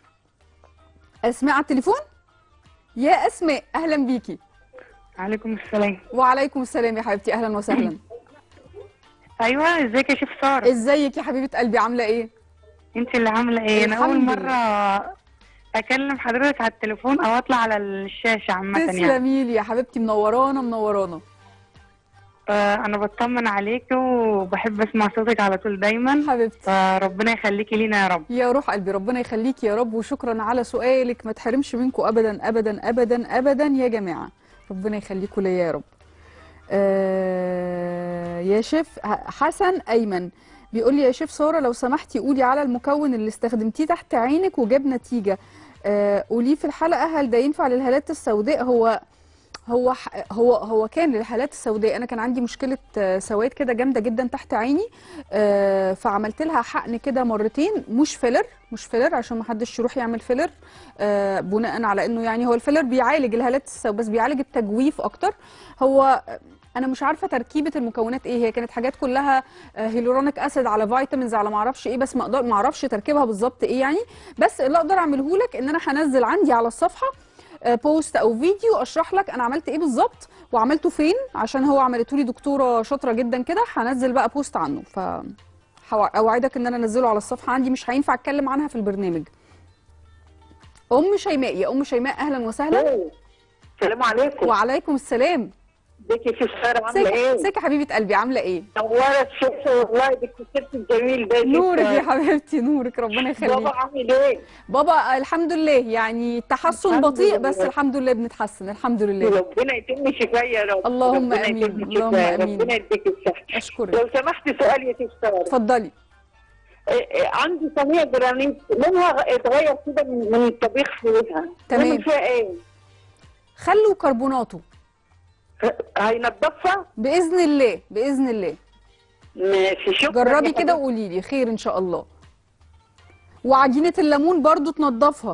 اسماء على التليفون يا اسماء اهلا بيكي عليكم السلام وعليكم السلام يا حبيبتي اهلا وسهلا ايوه ازيك يا شيف ساره ازيك يا حبيبه قلبي عامله ايه انت اللي عامله ايه انا اول الحمد مره اكلم حضرتك على التليفون او اطلع على الشاشه عامه يعني تسلمي لي يا حبيبتي منورانا منورانا آه، انا بطمن عليك وبحب اسمع صوتك على طول دايما حبيبتي فربنا يخليكي لينا يا رب يا روح قلبي ربنا يخليكي يا رب وشكرا على سؤالك ما تحرمش منكم ابدا ابدا ابدا ابدا يا جماعه ربنا يخليكم ليا يا رب آه يا شيف ح- حسن ايمن بيقول لي يا شيف ساره لو سمحتي قولي على المكون اللي استخدمتيه تحت عينك وجاب نتيجه آه قوليه في الحلقه هل ده ينفع للهالات السوداء هو هو ح- هو هو كان للهالات السوداء انا كان عندي مشكله آه، سواد كده جامده جدا تحت عيني آه، فعملت لها حقن كده مرتين مش فيلر مش فيلر عشان ما حدش يروح يعمل فيلر آه، بناء على انه يعني هو الفيلر بيعالج الهالات السوداء بس بيعالج التجويف اكتر هو انا مش عارفه تركيبه المكونات ايه هي كانت حاجات كلها آه، هيلورونيك اسيد على فيتامينز على ما اعرفش ايه بس ما اقدر ما اعرفش تركيبها بالظبط ايه يعني بس اللي اقدر اعمله لك ان انا هنزل عندي على الصفحه آه، بوست او فيديو اشرح لك انا عملت ايه بالظبط وعملته فين عشان هو عملته لي دكتوره شاطره جدا كده هنزل بقى بوست عنه ف هوع- اوعدك ان انا انزله على الصفحه عندي مش هينفع اتكلم عنها في البرنامج ام شيماء يا ام شيماء اهلا وسهلا السلام عليكم وعليكم السلام ازيك يا ساره عامله ازيك ايه؟ ازيك يا حبيبه قلبي عامله ايه نورت شوشه والله دي الست الجميل ده نورك يا شوشة. حبيبتي نورك ربنا بابا يخليك عامل ايه؟ بابا الحمد لله يعني تحسن الحمد بطيء بس لله. الحمد لله بنتحسن الحمد لله ربنا يتم شفاء يا رب اللهم ربنا آمين. يتم اللهم شفاء. آمين. ربنا يديك الصحه اشكرك لو سمحت سؤال يا ست ساره اتفضلي إيه إيه، عندي صينيه جرانيت لونها غ- اتغير كده من من الطبيخ فيها تمام. لونه فيها ايه؟ خل وكربوناته هينضفها؟ باذن الله باذن الله ماشي شكرا جربي يا كده حبيبتي. وقولي لي خير ان شاء الله وعجينه الليمون برضو تنضفها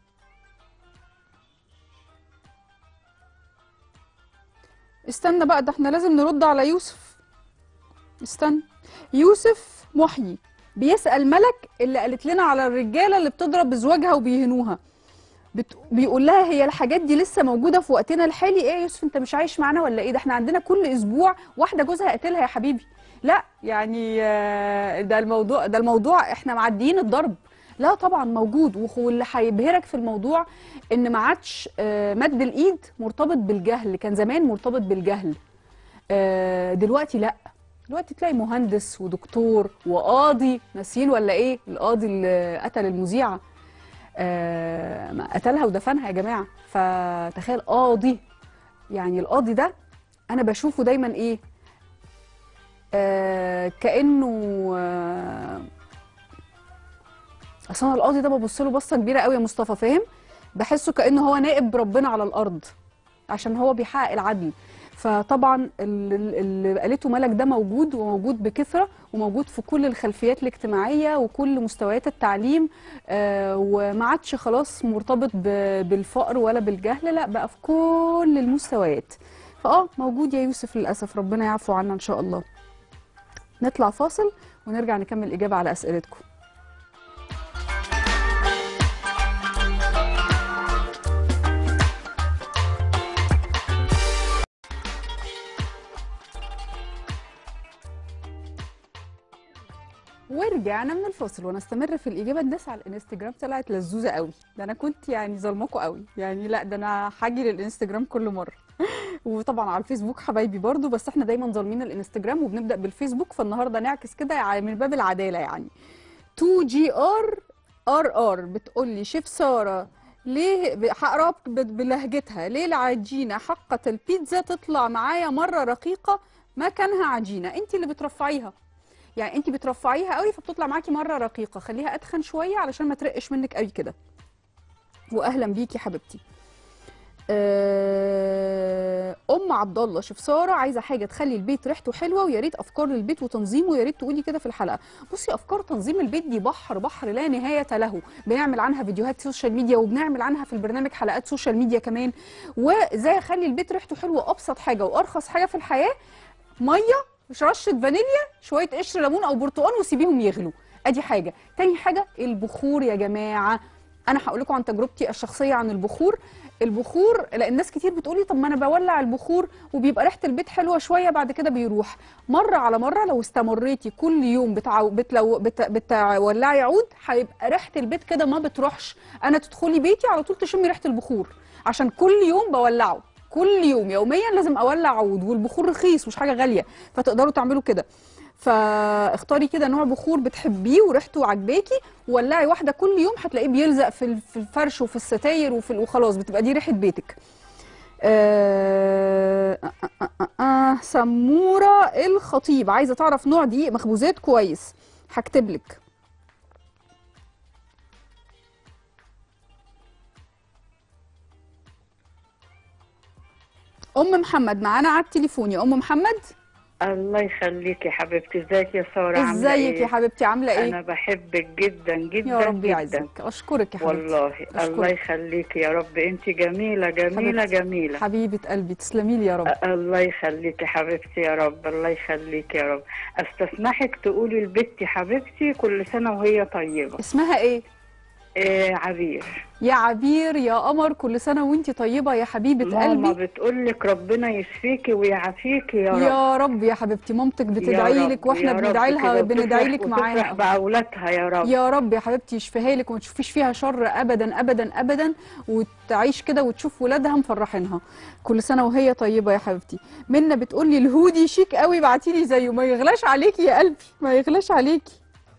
استنى بقى ده احنا لازم نرد على يوسف استنى يوسف محيي بيسأل ملك اللي قالت لنا على الرجالة اللي بتضرب بزواجها وبيهنوها بت... بيقول لها هي الحاجات دي لسه موجودة في وقتنا الحالي ايه يا يوسف انت مش عايش معانا ولا ايه ده احنا عندنا كل اسبوع واحدة جوزها قتلها يا حبيبي لا يعني آه، ده الموضوع ده الموضوع احنا معديين الضرب لا طبعا موجود وخ- واللي هيبهرك في الموضوع ان ما عادش آه، مد الايد مرتبط بالجهل كان زمان مرتبط بالجهل آه، دلوقتي لا دلوقتي تلاقي مهندس ودكتور وقاضي ناسيين ولا ايه القاضي اللي قتل المذيعه آه، ما قتلها ودفنها يا جماعه فتخيل قاضي يعني القاضي ده انا بشوفه دايما ايه آه كانه آه اصل انا القاضي ده ببص له بصه كبيره قوي يا مصطفى فاهم بحسه كانه هو نائب ربنا على الارض عشان هو بيحقق العدل فطبعا ال- ال- اللي قالته ملك ده موجود وموجود بكثره وموجود في كل الخلفيات الاجتماعيه وكل مستويات التعليم آه وما عادش خلاص مرتبط ب- بالفقر ولا بالجهل لا بقى في كل المستويات فاه موجود يا يوسف للاسف ربنا يعفو عنا ان شاء الله نطلع فاصل ونرجع نكمل اجابه على اسئلتكم ورجعنا من الفاصل ونستمر في الاجابه الناس على الانستجرام طلعت لزوزه قوي ده انا كنت يعني ظلمكوا قوي يعني لا ده انا هاجي للانستجرام كل مره وطبعا على الفيسبوك حبايبي برضو بس احنا دايما ظالمين الانستجرام وبنبدا بالفيسبوك فالنهارده نعكس كده يعني من باب العداله يعني 2 جي ار ار ار بتقول لي شيف ساره ليه ب- هقرا ب- بلهجتها ليه العجينه حقه البيتزا تطلع معايا مره رقيقه مكانها عجينه انت اللي بترفعيها يعني انت بترفعيها قوي فبتطلع معاكي مره رقيقه خليها اتخن شويه علشان ما ترقش منك قوي كده واهلا بيكي حبيبتي آه، ام عبد الله شوف ساره عايزه حاجه تخلي البيت ريحته حلوه ويا ريت افكار للبيت وتنظيمه ويا ريت تقولي كده في الحلقه بصي افكار تنظيم البيت دي بحر بحر لا نهايه له بنعمل عنها فيديوهات سوشيال ميديا وبنعمل عنها في البرنامج حلقات سوشيال ميديا كمان وازاي اخلي البيت ريحته حلوه ابسط حاجه وارخص حاجه في الحياه ميه مش رشه فانيليا شويه قشر ليمون او برتقال وسيبيهم يغلوا ادي حاجه تاني حاجه البخور يا جماعه انا هقول لكم عن تجربتي الشخصيه عن البخور البخور لان ناس كتير بتقولي طب ما انا بولع البخور وبيبقى ريحه البيت حلوه شويه بعد كده بيروح مره على مره لو استمريتي كل يوم بتعو... بتلو... بت... بتولعي عود هيبقى ريحه البيت كده ما بتروحش انا تدخلي بيتي على طول تشمي ريحه البخور عشان كل يوم بولعه كل يوم يوميا لازم اولع عود والبخور رخيص مش حاجه غاليه فتقدروا تعملوا كده فاختاري كده نوع بخور بتحبيه وريحته عجباكي وولعي واحده كل يوم هتلاقيه بيلزق في ال- في الفرش وفي الستاير وفي ال- وخلاص بتبقى دي ريحه بيتك آه آه آه آه آه سموره الخطيب عايزه تعرف نوع دقيق مخبوزات كويس هكتب لك ام محمد معانا على التليفون يا ام محمد الله يخليك يا حبيبتي ازيك يا ساره عامله ازيك ايه يا حبيبتي عامله ايه انا بحبك جدا جدا يا رب جدا يعزك اشكرك يا حبيبتي والله الله أشكرك. يخليك يا رب انت جميله جميله حبيبتي. جميله حبيبه قلبي تسلمي لي يا رب الله يخليك يا حبيبتي يا رب الله يخليك يا رب استسمحك تقولي لبنتي حبيبتي كل سنه وهي طيبه اسمها ايه إيه عبير يا عبير يا قمر كل سنه وانتي طيبه يا حبيبه ماما قلبي بتقول لك ربنا يشفيكي ويعافيكي يا رب يا رب يا حبيبتي مامتك يا بتدعي رب، لك واحنا يا رب بندعي لها كده بندعي وتفرح- لك وتفرح معاها باولادها يا رب يا رب يا حبيبتي يشفيها لك وما تشوفيش فيها شر ابدا ابدا ابدا وتعيش كده وتشوف ولادها مفرحينها كل سنه وهي طيبه يا حبيبتي منى بتقول لي الهودي شيك قوي ابعتي لي زيه ما يغلاش عليكي يا قلبي ما يغلاش عليكي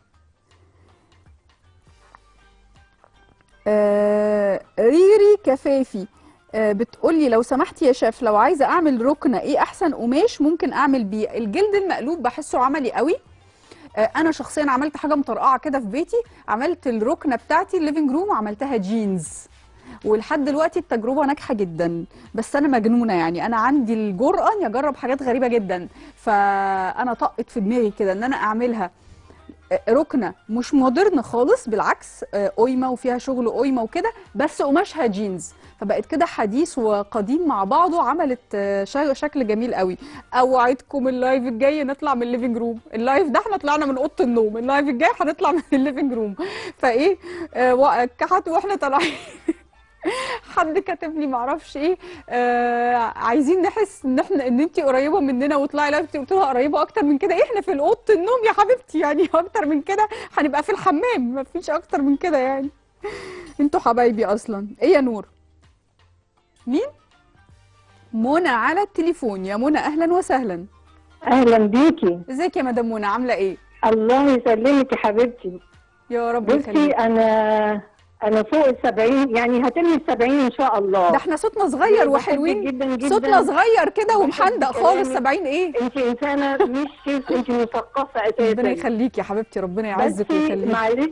آه ريري كفافي آه بتقولي لو سمحتي يا شيف لو عايزه اعمل ركنه ايه احسن قماش ممكن اعمل بيه الجلد المقلوب بحسه عملي قوي آه، انا شخصيا عملت حاجه مطرقعه كده في بيتي عملت الركنه بتاعتي الليفنج روم وعملتها جينز ولحد دلوقتي التجربه ناجحه جدا بس انا مجنونه يعني انا عندي الجرأه اني اجرب حاجات غريبه جدا فانا طقت في دماغي كده ان انا اعملها آه، ركنه مش مودرن خالص بالعكس آه، قايمه وفيها شغل قايمه وكده بس قماشها جينز فبقت كده حديث وقديم مع بعضه عملت آه، شا- شكل جميل قوي اوعدكم اللايف الجاي نطلع من الليفنج روم اللايف ده احنا طلعنا من اوضه النوم اللايف الجاي هنطلع من الليفنج روم فايه آه وكحت واحنا طالعين حد كاتب لي معرفش ايه آه عايزين نحس ان احنا ان انت قريبه مننا واطلعي لايف قلت لها قريبه اكتر من كده احنا في اوضه النوم يا حبيبتي يعني اكتر من كده هنبقى في الحمام مفيش اكتر من كده يعني انتوا حبايبي اصلا ايه يا نور مين منى على التليفون يا منى اهلا وسهلا اهلا بيكي ازيك يا مدام منى عامله ايه الله يسلمك يا حبيبتي يا رب بصي يخليك انا انا فوق السبعين يعني هتم السبعين ان شاء الله ده احنا صوتنا صغير بحبك وحلوين جدا جدا صوتنا صغير كده ومحندق بحب خالص كلامك. 70 ايه انت انسانه مش شيف انت مثقفه اساسا ربنا يخليك يا حبيبتي ربنا يعزك بس ويخليك معلش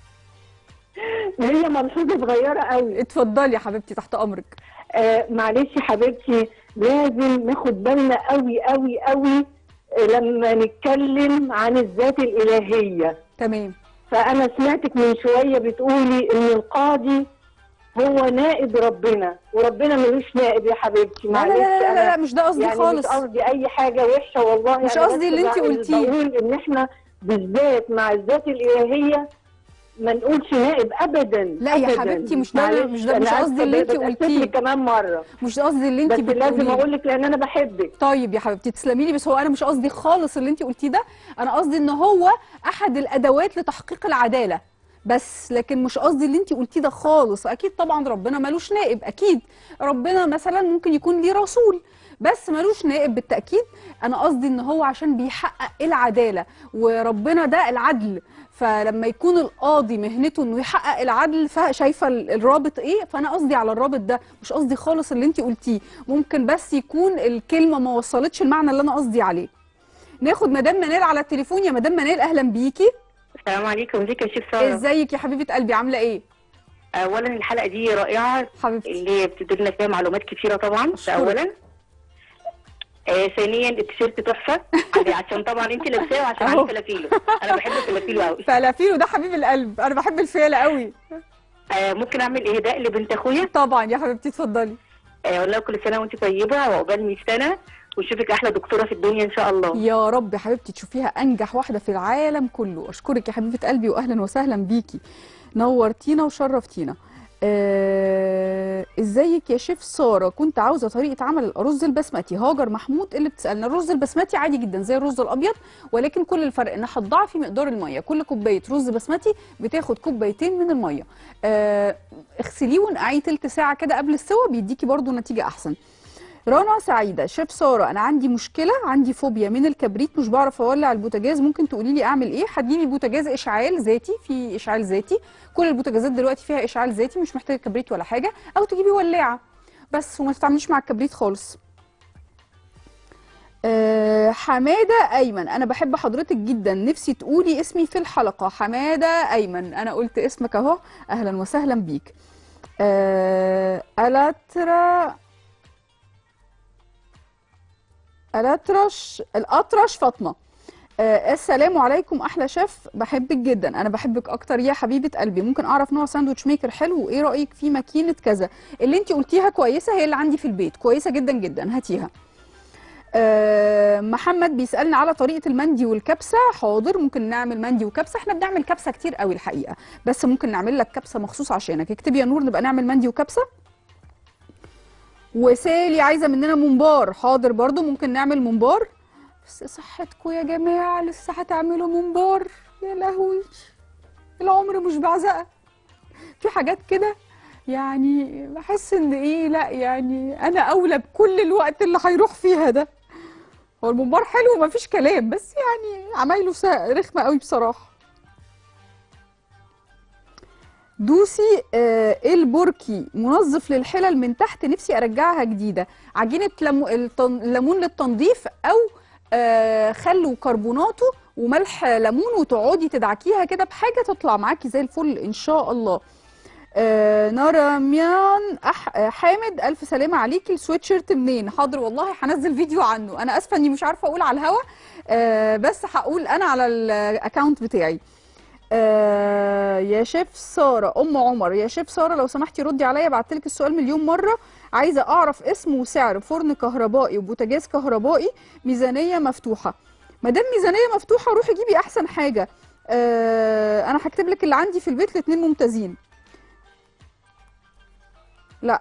هي ملحوظه صغيره قوي اتفضلي يا حبيبتي تحت امرك آه معلش يا حبيبتي لازم ناخد بالنا قوي قوي قوي لما نتكلم عن الذات الالهيه تمام فأنا سمعتك من شوية بتقولي إن القاضي هو نائب ربنا وربنا ملوش نائب يا حبيبتي لا معلش لا لا, لا, لا أنا مش ده قصدي يعني خالص مش قصدي أي حاجة وحشة والله مش أنا قصدي بس اللي أنت بقول- قلتيه. بقول إن إحنا بالذات مع الذات الإلهية ما نقولش نائب أبدا لا يا أبداً. حبيبتي مش ده- معلش، مش ده- مش أنا قصدي آسفة اللي أنت بتأسف قلتيه. لك كمان مرة مش قصدي اللي انت بس لازم بتقوليه أقول لك لأن أنا بحبك طيب يا حبيبتي تسلمي لي بس هو انا مش قصدي خالص اللي انت قلتيه ده انا قصدي ان هو احد الادوات لتحقيق العداله بس لكن مش قصدي اللي انت قلتيه ده خالص اكيد طبعا ربنا ملوش نائب اكيد ربنا مثلا ممكن يكون ليه رسول بس ملوش نائب بالتاكيد انا قصدي ان هو عشان بيحقق العداله وربنا ده العدل فلما يكون القاضي مهنته انه يحقق العدل فشايفه ال- الرابط ايه فانا قصدي على الرابط ده مش قصدي خالص اللي انت قلتيه ممكن بس يكون الكلمه ما وصلتش المعنى اللي انا قصدي عليه ناخد مدام منال على التليفون يا مدام منال اهلا بيكي السلام عليكم ازيك يا شيف ساره ازيك يا حبيبه قلبي عامله ايه اولا الحلقه دي رائعه حبيبتي اللي بتدينا فيها معلومات كتيره طبعا ده أشكرك. اولا آه ثانيا التيشيرت تحفه عشان- عشان طبعا انت لابساه وعشان أهو. عليه فلافيلو انا بحب الفلافيلو قوي فلافيلو ده حبيب القلب انا بحب الفيله قوي آه ممكن اعمل اهداء لبنت اخويا طبعا يا حبيبتي اتفضلي آه، اقول لها كل سنه وانت طيبه وعقبال 100 سنه واشوفك احلى دكتوره في الدنيا ان شاء الله يا رب يا حبيبتي تشوفيها انجح واحده في العالم كله اشكرك يا حبيبه قلبي واهلا وسهلا بيكي نورتينا وشرفتينا آه، ازيك يا شيف ساره كنت عاوزه طريقه عمل الرز البسمتي هاجر محمود اللي بتسالنا الرز البسمتي عادي جدا زي الرز الابيض ولكن كل الفرق ان هتضاعفي مقدار الميه كل كوبايه رز بسمتي بتاخد كوبايتين من الميه آه، اغسليه ونقعيه تلت ساعه كده قبل السوا بيديكي برضو نتيجه احسن رنا سعيده شيف ساره انا عندي مشكله عندي فوبيا من الكبريت مش بعرف اولع البوتاجاز ممكن تقولي لي اعمل ايه هتجيبي بوتاجاز اشعال ذاتي في اشعال ذاتي كل البوتاجازات دلوقتي فيها اشعال ذاتي مش محتاجه كبريت ولا حاجه او تجيبي ولاعه بس وما تتعامليش مع الكبريت خالص أه حماده ايمن انا بحب حضرتك جدا نفسي تقولي اسمي في الحلقه حماده ايمن انا قلت اسمك اهو اهلا وسهلا بيك أه الاترا الأطرش الأطرش فاطمة آه السلام عليكم أحلى شيف بحبك جدا أنا بحبك أكتر يا حبيبة قلبي ممكن أعرف نوع ساندوتش ميكر حلو وإيه رأيك في ماكينة كذا اللي أنت قلتيها كويسة هي اللي عندي في البيت كويسة جدا جدا هاتيها آه محمد بيسألنا على طريقة المندي والكبسة حاضر ممكن نعمل مندي وكبسة احنا بنعمل كبسة كتير قوي الحقيقة بس ممكن نعمل لك كبسة مخصوص عشانك اكتبي يا نور نبقى نعمل مندي وكبسة وسالي عايزه مننا ممبار حاضر برضو ممكن نعمل ممبار بس صحتكم يا جماعه لسه هتعملوا ممبار يا لهوي العمر مش بعزقه في حاجات كده يعني بحس ان ايه لا يعني انا اولى بكل الوقت اللي هيروح فيها ده هو الممبار حلو مفيش كلام بس يعني عمايله سا- رخمه قوي بصراحه دوسي آه البركي منظف للحلل من تحت نفسي ارجعها جديده عجينه ليمو- التن- ليمون للتنظيف او آه خل وكربوناته وملح ليمون وتقعدي تدعكيها كده بحاجه تطلع معاكي زي الفل ان شاء الله آه نرميان أح آه، حامد الف سلامه عليكي السويتشيرت منين حاضر والله هنزل فيديو عنه انا اسفه اني مش عارفه اقول على الهوا آه بس هقول انا على الاكونت بتاعي آه يا شيف ساره ام عمر يا شيف ساره لو سمحتي ردي عليا بعت لك السؤال مليون مره عايزه اعرف اسم وسعر فرن كهربائي وبوتاجاز كهربائي ميزانيه مفتوحه ما دام ميزانيه مفتوحه روحي جيبي احسن حاجه آه انا هكتب لك اللي عندي في البيت الاثنين ممتازين لا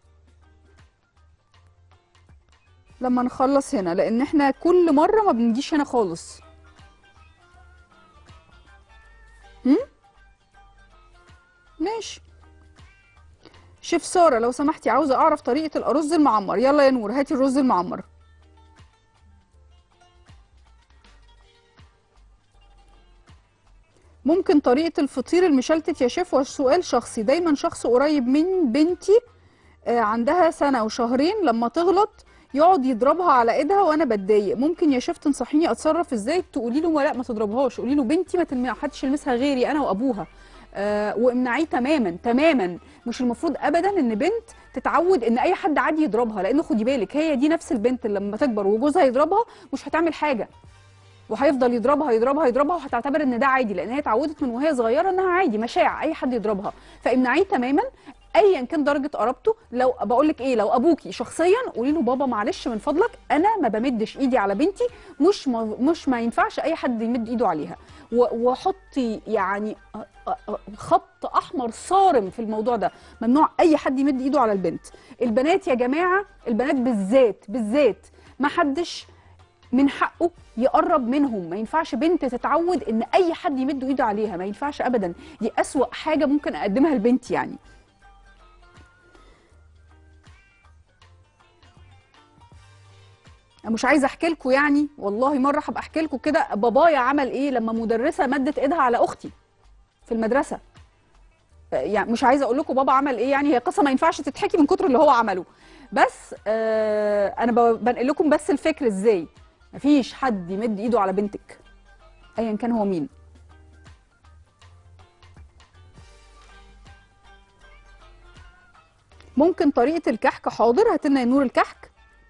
لما نخلص هنا لان احنا كل مره ما بنجيش هنا خالص هم؟ ماشي شيف ساره لو سمحتي عاوزه اعرف طريقه الارز المعمر يلا يا نور هاتي الرز المعمر ممكن طريقه الفطير المشلتت يا شيف والسؤال شخصي دايما شخص قريب من بنتي آه، عندها سنه وشهرين لما تغلط يقعد يضربها على ايدها وانا بتضايق ممكن يا شيف تنصحيني اتصرف ازاي تقولي له لا ما تضربهاش قولي له بنتي ما تلم- حدش يلمسها غيري انا وابوها آه وامنعيه تماما تماما مش المفروض ابدا ان بنت تتعود ان اي حد عادي يضربها لان خدي بالك هي دي نفس البنت اللي لما تكبر وجوزها يضربها مش هتعمل حاجه وهيفضل يضربها يضربها يضربها وهتعتبر ان ده عادي لان هي اتعودت من وهي صغيره انها عادي مشاع اي حد يضربها فامنعيه تماما ايا كان درجه قرابته لو بقول لك ايه لو ابوكي شخصيا قولي له بابا معلش من فضلك انا ما بمدش ايدي على بنتي مش ما مش ما ينفعش اي حد يمد ايده عليها و- وحطي يعني أ- أ- أ- خط احمر صارم في الموضوع ده ممنوع اي حد يمد ايده على البنت البنات يا جماعه البنات بالذات بالذات ما حدش من حقه يقرب منهم ما ينفعش بنت تتعود ان اي حد يمد ايده عليها ما ينفعش ابدا دي اسوأ حاجه ممكن اقدمها لبنتي يعني أنا مش عايزه احكي لكم يعني والله مره هبقى احكي لكم كده بابايا عمل ايه لما مدرسه مدت ايدها على اختي في المدرسه يعني مش عايزه اقول لكم بابا عمل ايه يعني هي قصه ما ينفعش تتحكي من كتر اللي هو عمله بس آه انا ب- بنقل لكم بس الفكر ازاي مفيش حد يمد ايده على بنتك ايا كان هو مين ممكن طريقه الكحك حاضر هات لنا يا نور الكحك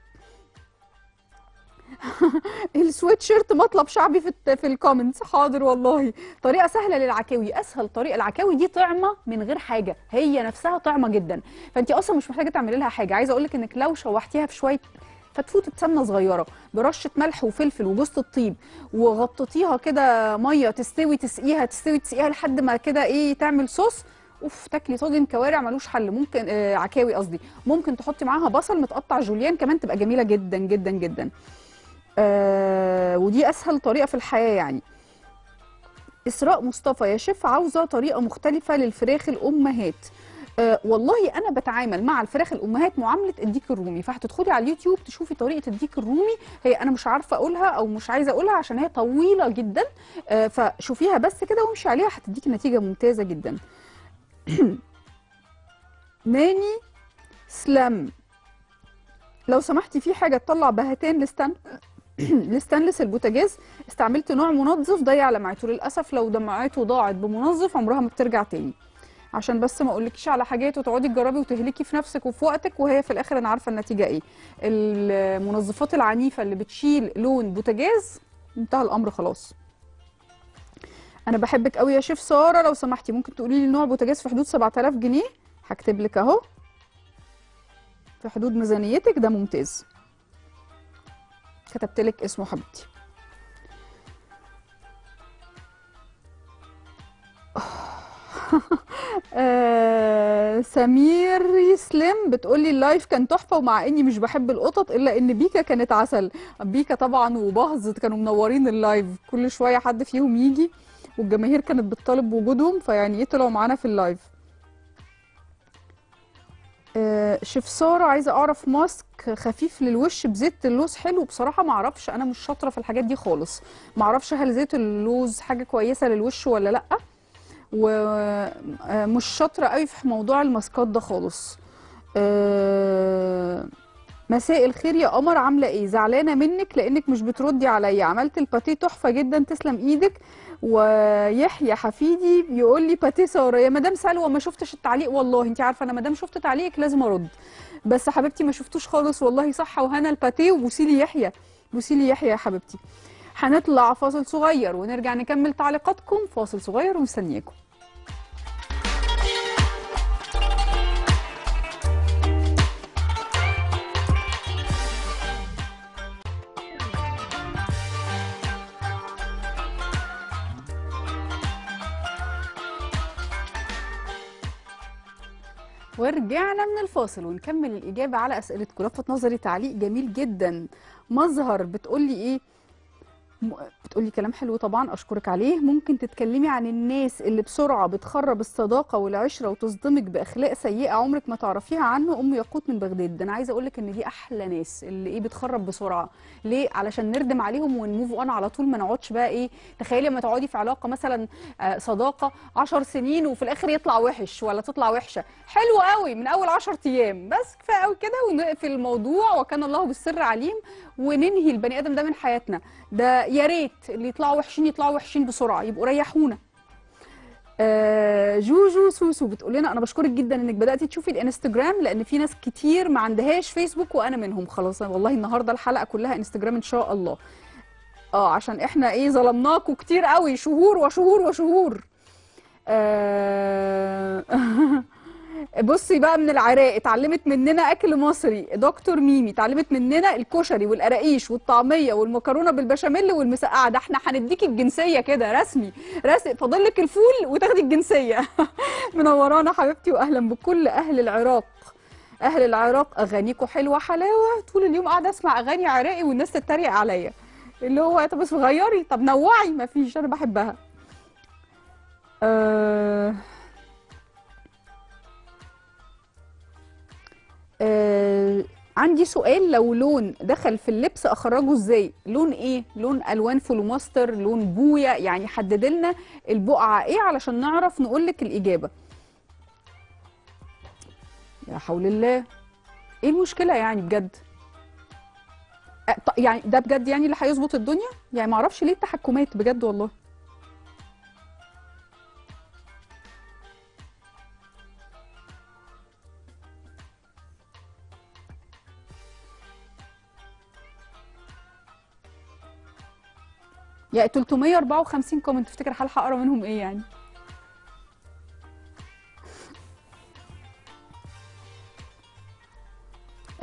السويت شيرت مطلب شعبي في الت- في الكومنتس حاضر والله طريقه سهله للعكاوي اسهل طريقه العكاوي دي طعمه من غير حاجه هي نفسها طعمه جدا فانت اصلا مش محتاجه تعملي لها حاجه عايزه اقول لك انك لو شوحتيها في شويه فتفوتة سمنه صغيره برشه ملح وفلفل وجوز الطيب وغطيتيها كده ميه تستوي تسقيها تستوي تسقيها لحد ما كده ايه تعمل صوص اوف تاكلي طاجن كوارع ملوش حل ممكن آه عكاوي قصدي ممكن تحطي معاها بصل متقطع جوليان كمان تبقى جميله جدا جدا جدا آه ودي اسهل طريقه في الحياه يعني اسراء مصطفى يا شيف عاوزه طريقه مختلفه للفراخ الامهات أه والله انا بتعامل مع الفراخ الامهات معامله الديك الرومي فهتدخلي على اليوتيوب تشوفي طريقه الديك الرومي هي انا مش عارفه اقولها او مش عايزه اقولها عشان هي طويله جدا أه فشوفيها بس كده وامشي عليها هتديكي نتيجه ممتازه جدا ناني سلام لو سمحتي في حاجه تطلع بهتان لستان الستانلس البوتاجاز استعملت نوع منظف ضيع لمعته للاسف لو دمعته ضاعت بمنظف عمرها ما بترجع تاني عشان بس ما اقولكيش على حاجات وتقعدي تجربي وتهلكي في نفسك وفي وقتك وهي في الاخر انا عارفه النتيجه ايه المنظفات العنيفه اللي بتشيل لون بوتاجاز انتهى الامر خلاص انا بحبك قوي يا شيف ساره لو سمحتي ممكن تقولي لي نوع بوتاجاز في حدود 7000 جنيه هكتب لك اهو في حدود ميزانيتك ده ممتاز كتبت لك اسمه حبيبتي آه سمير يسلم بتقولي اللايف كان تحفه ومع اني مش بحب القطط الا ان بيكا كانت عسل بيكا طبعا وبهز كانوا منورين اللايف كل شويه حد فيهم يجي والجماهير كانت بتطالب بوجودهم فيعني ايه طلعوا معانا في اللايف آه شيف ساره عايزه اعرف ماسك خفيف للوش بزيت اللوز حلو بصراحه ما اعرفش انا مش شاطره في الحاجات دي خالص ما اعرفش هل زيت اللوز حاجه كويسه للوش ولا لا ومش شاطره قوي في موضوع الماسكات ده خالص آه مساء الخير يا قمر عامله ايه زعلانه منك لانك مش بتردي عليا عملت الباتيه تحفه جدا تسلم ايدك ويحيى حفيدي بيقول لي باتيه ساره يا مدام سلوى ما شفتش التعليق والله انت عارفه انا مدام شفت تعليقك لازم ارد بس حبيبتي ما شفتوش خالص والله صح وهنا الباتيه وبوسي لي يحيى بوسي لي يحيى يا حبيبتي هنطلع فاصل صغير ونرجع نكمل تعليقاتكم فاصل صغير ومستنياكم ورجعنا من الفاصل ونكمل الإجابة على أسئلتكم لفت نظري تعليق جميل جدا مظهر بتقولي إيه بتقولي كلام حلو طبعا أشكرك عليه ممكن تتكلمي عن الناس اللي بسرعة بتخرب الصداقة والعشرة وتصدمك بأخلاق سيئة عمرك ما تعرفيها عنه أم ياقوت من بغداد ده أنا عايزة أقولك إن دي أحلى ناس اللي إيه بتخرب بسرعة ليه علشان نردم عليهم ونموف أون على طول ما نقعدش بقى إيه تخيلي لما تقعدي في علاقة مثلا آه صداقة 10 سنين وفي الآخر يطلع وحش ولا تطلع وحشة حلو قوي من أول 10 أيام بس كفاية قوي كده ونقفل الموضوع وكان الله بالسر عليم وننهي البني آدم ده من حياتنا ده يا ريت اللي يطلعوا وحشين يطلعوا وحشين بسرعه يبقوا ريحونا آه جوجو سوسو بتقول لنا انا بشكرك جدا انك بداتي تشوفي الانستجرام لان في ناس كتير ما عندهاش فيسبوك وانا منهم خلاص والله النهارده الحلقه كلها انستجرام ان شاء الله اه عشان احنا ايه ظلمناكم كتير قوي شهور وشهور وشهور آه بصي بقى من العراق اتعلمت مننا اكل مصري دكتور ميمي اتعلمت مننا الكشري والقراقيش والطعميه والمكرونه بالبشاميل والمسقعه ده احنا هنديكي الجنسيه كده رسمي رسمي فاضل لك الفول وتاخدي الجنسيه منورانا حبيبتي واهلا بكل اهل العراق اهل العراق اغانيكم حلوه حلاوه طول اليوم قاعده اسمع اغاني عراقي والناس تتريق عليا اللي هو طب بس غيري طب نوعي مفيش انا بحبها أه آه عندي سؤال لو لون دخل في اللبس اخرجه ازاي لون ايه لون الوان فلوماستر لون بويا يعني حدد لنا البقعه ايه علشان نعرف نقول لك الاجابه يا حول الله ايه المشكله يعني بجد آه يعني ده بجد يعني اللي هيظبط الدنيا يعني ما اعرفش ليه التحكمات بجد والله يعني 354 كومنت تفتكر هلحق اقرا منهم ايه يعني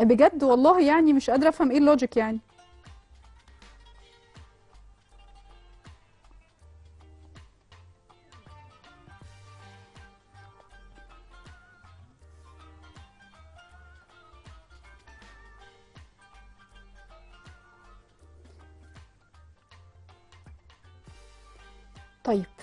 بجد والله يعني مش قادره افهم ايه اللوجيك يعني طيب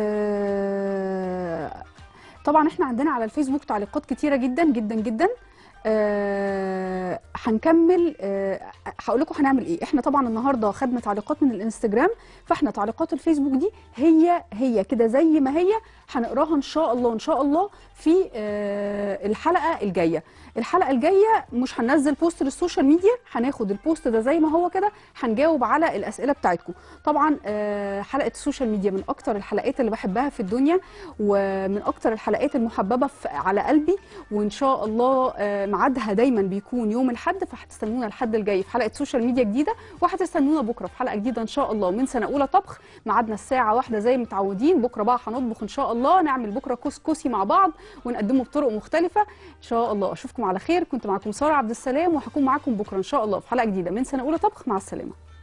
آه طبعا احنا عندنا على الفيسبوك تعليقات كتيره جدا جدا جدا آه، هنكمل آه، هقول لكم هنعمل ايه احنا طبعا النهارده خدنا تعليقات من الانستجرام فاحنا تعليقات الفيسبوك دي هي هي كده زي ما هي هنقراها ان شاء الله ان شاء الله في آه، الحلقه الجايه الحلقه الجايه مش هننزل بوست للسوشيال ميديا هناخد البوست ده زي ما هو كده هنجاوب على الاسئله بتاعتكم طبعا آه، حلقه السوشيال ميديا من اكتر الحلقات اللي بحبها في الدنيا ومن اكتر الحلقات المحببه في على قلبي وان شاء الله آه، ميعادها دايما بيكون يوم الاحد فهتستنونا الحد الجاي في حلقه سوشيال ميديا جديده وهتستنونا بكره في حلقه جديده ان شاء الله من سنه اولى طبخ ميعادنا الساعه واحدة زي متعودين بكره بقى هنطبخ ان شاء الله نعمل بكره كسكسي مع بعض ونقدمه بطرق مختلفه ان شاء الله اشوفكم على خير كنت معكم ساره عبد السلام وهكون معاكم بكره ان شاء الله في حلقه جديده من سنه اولى طبخ مع السلامه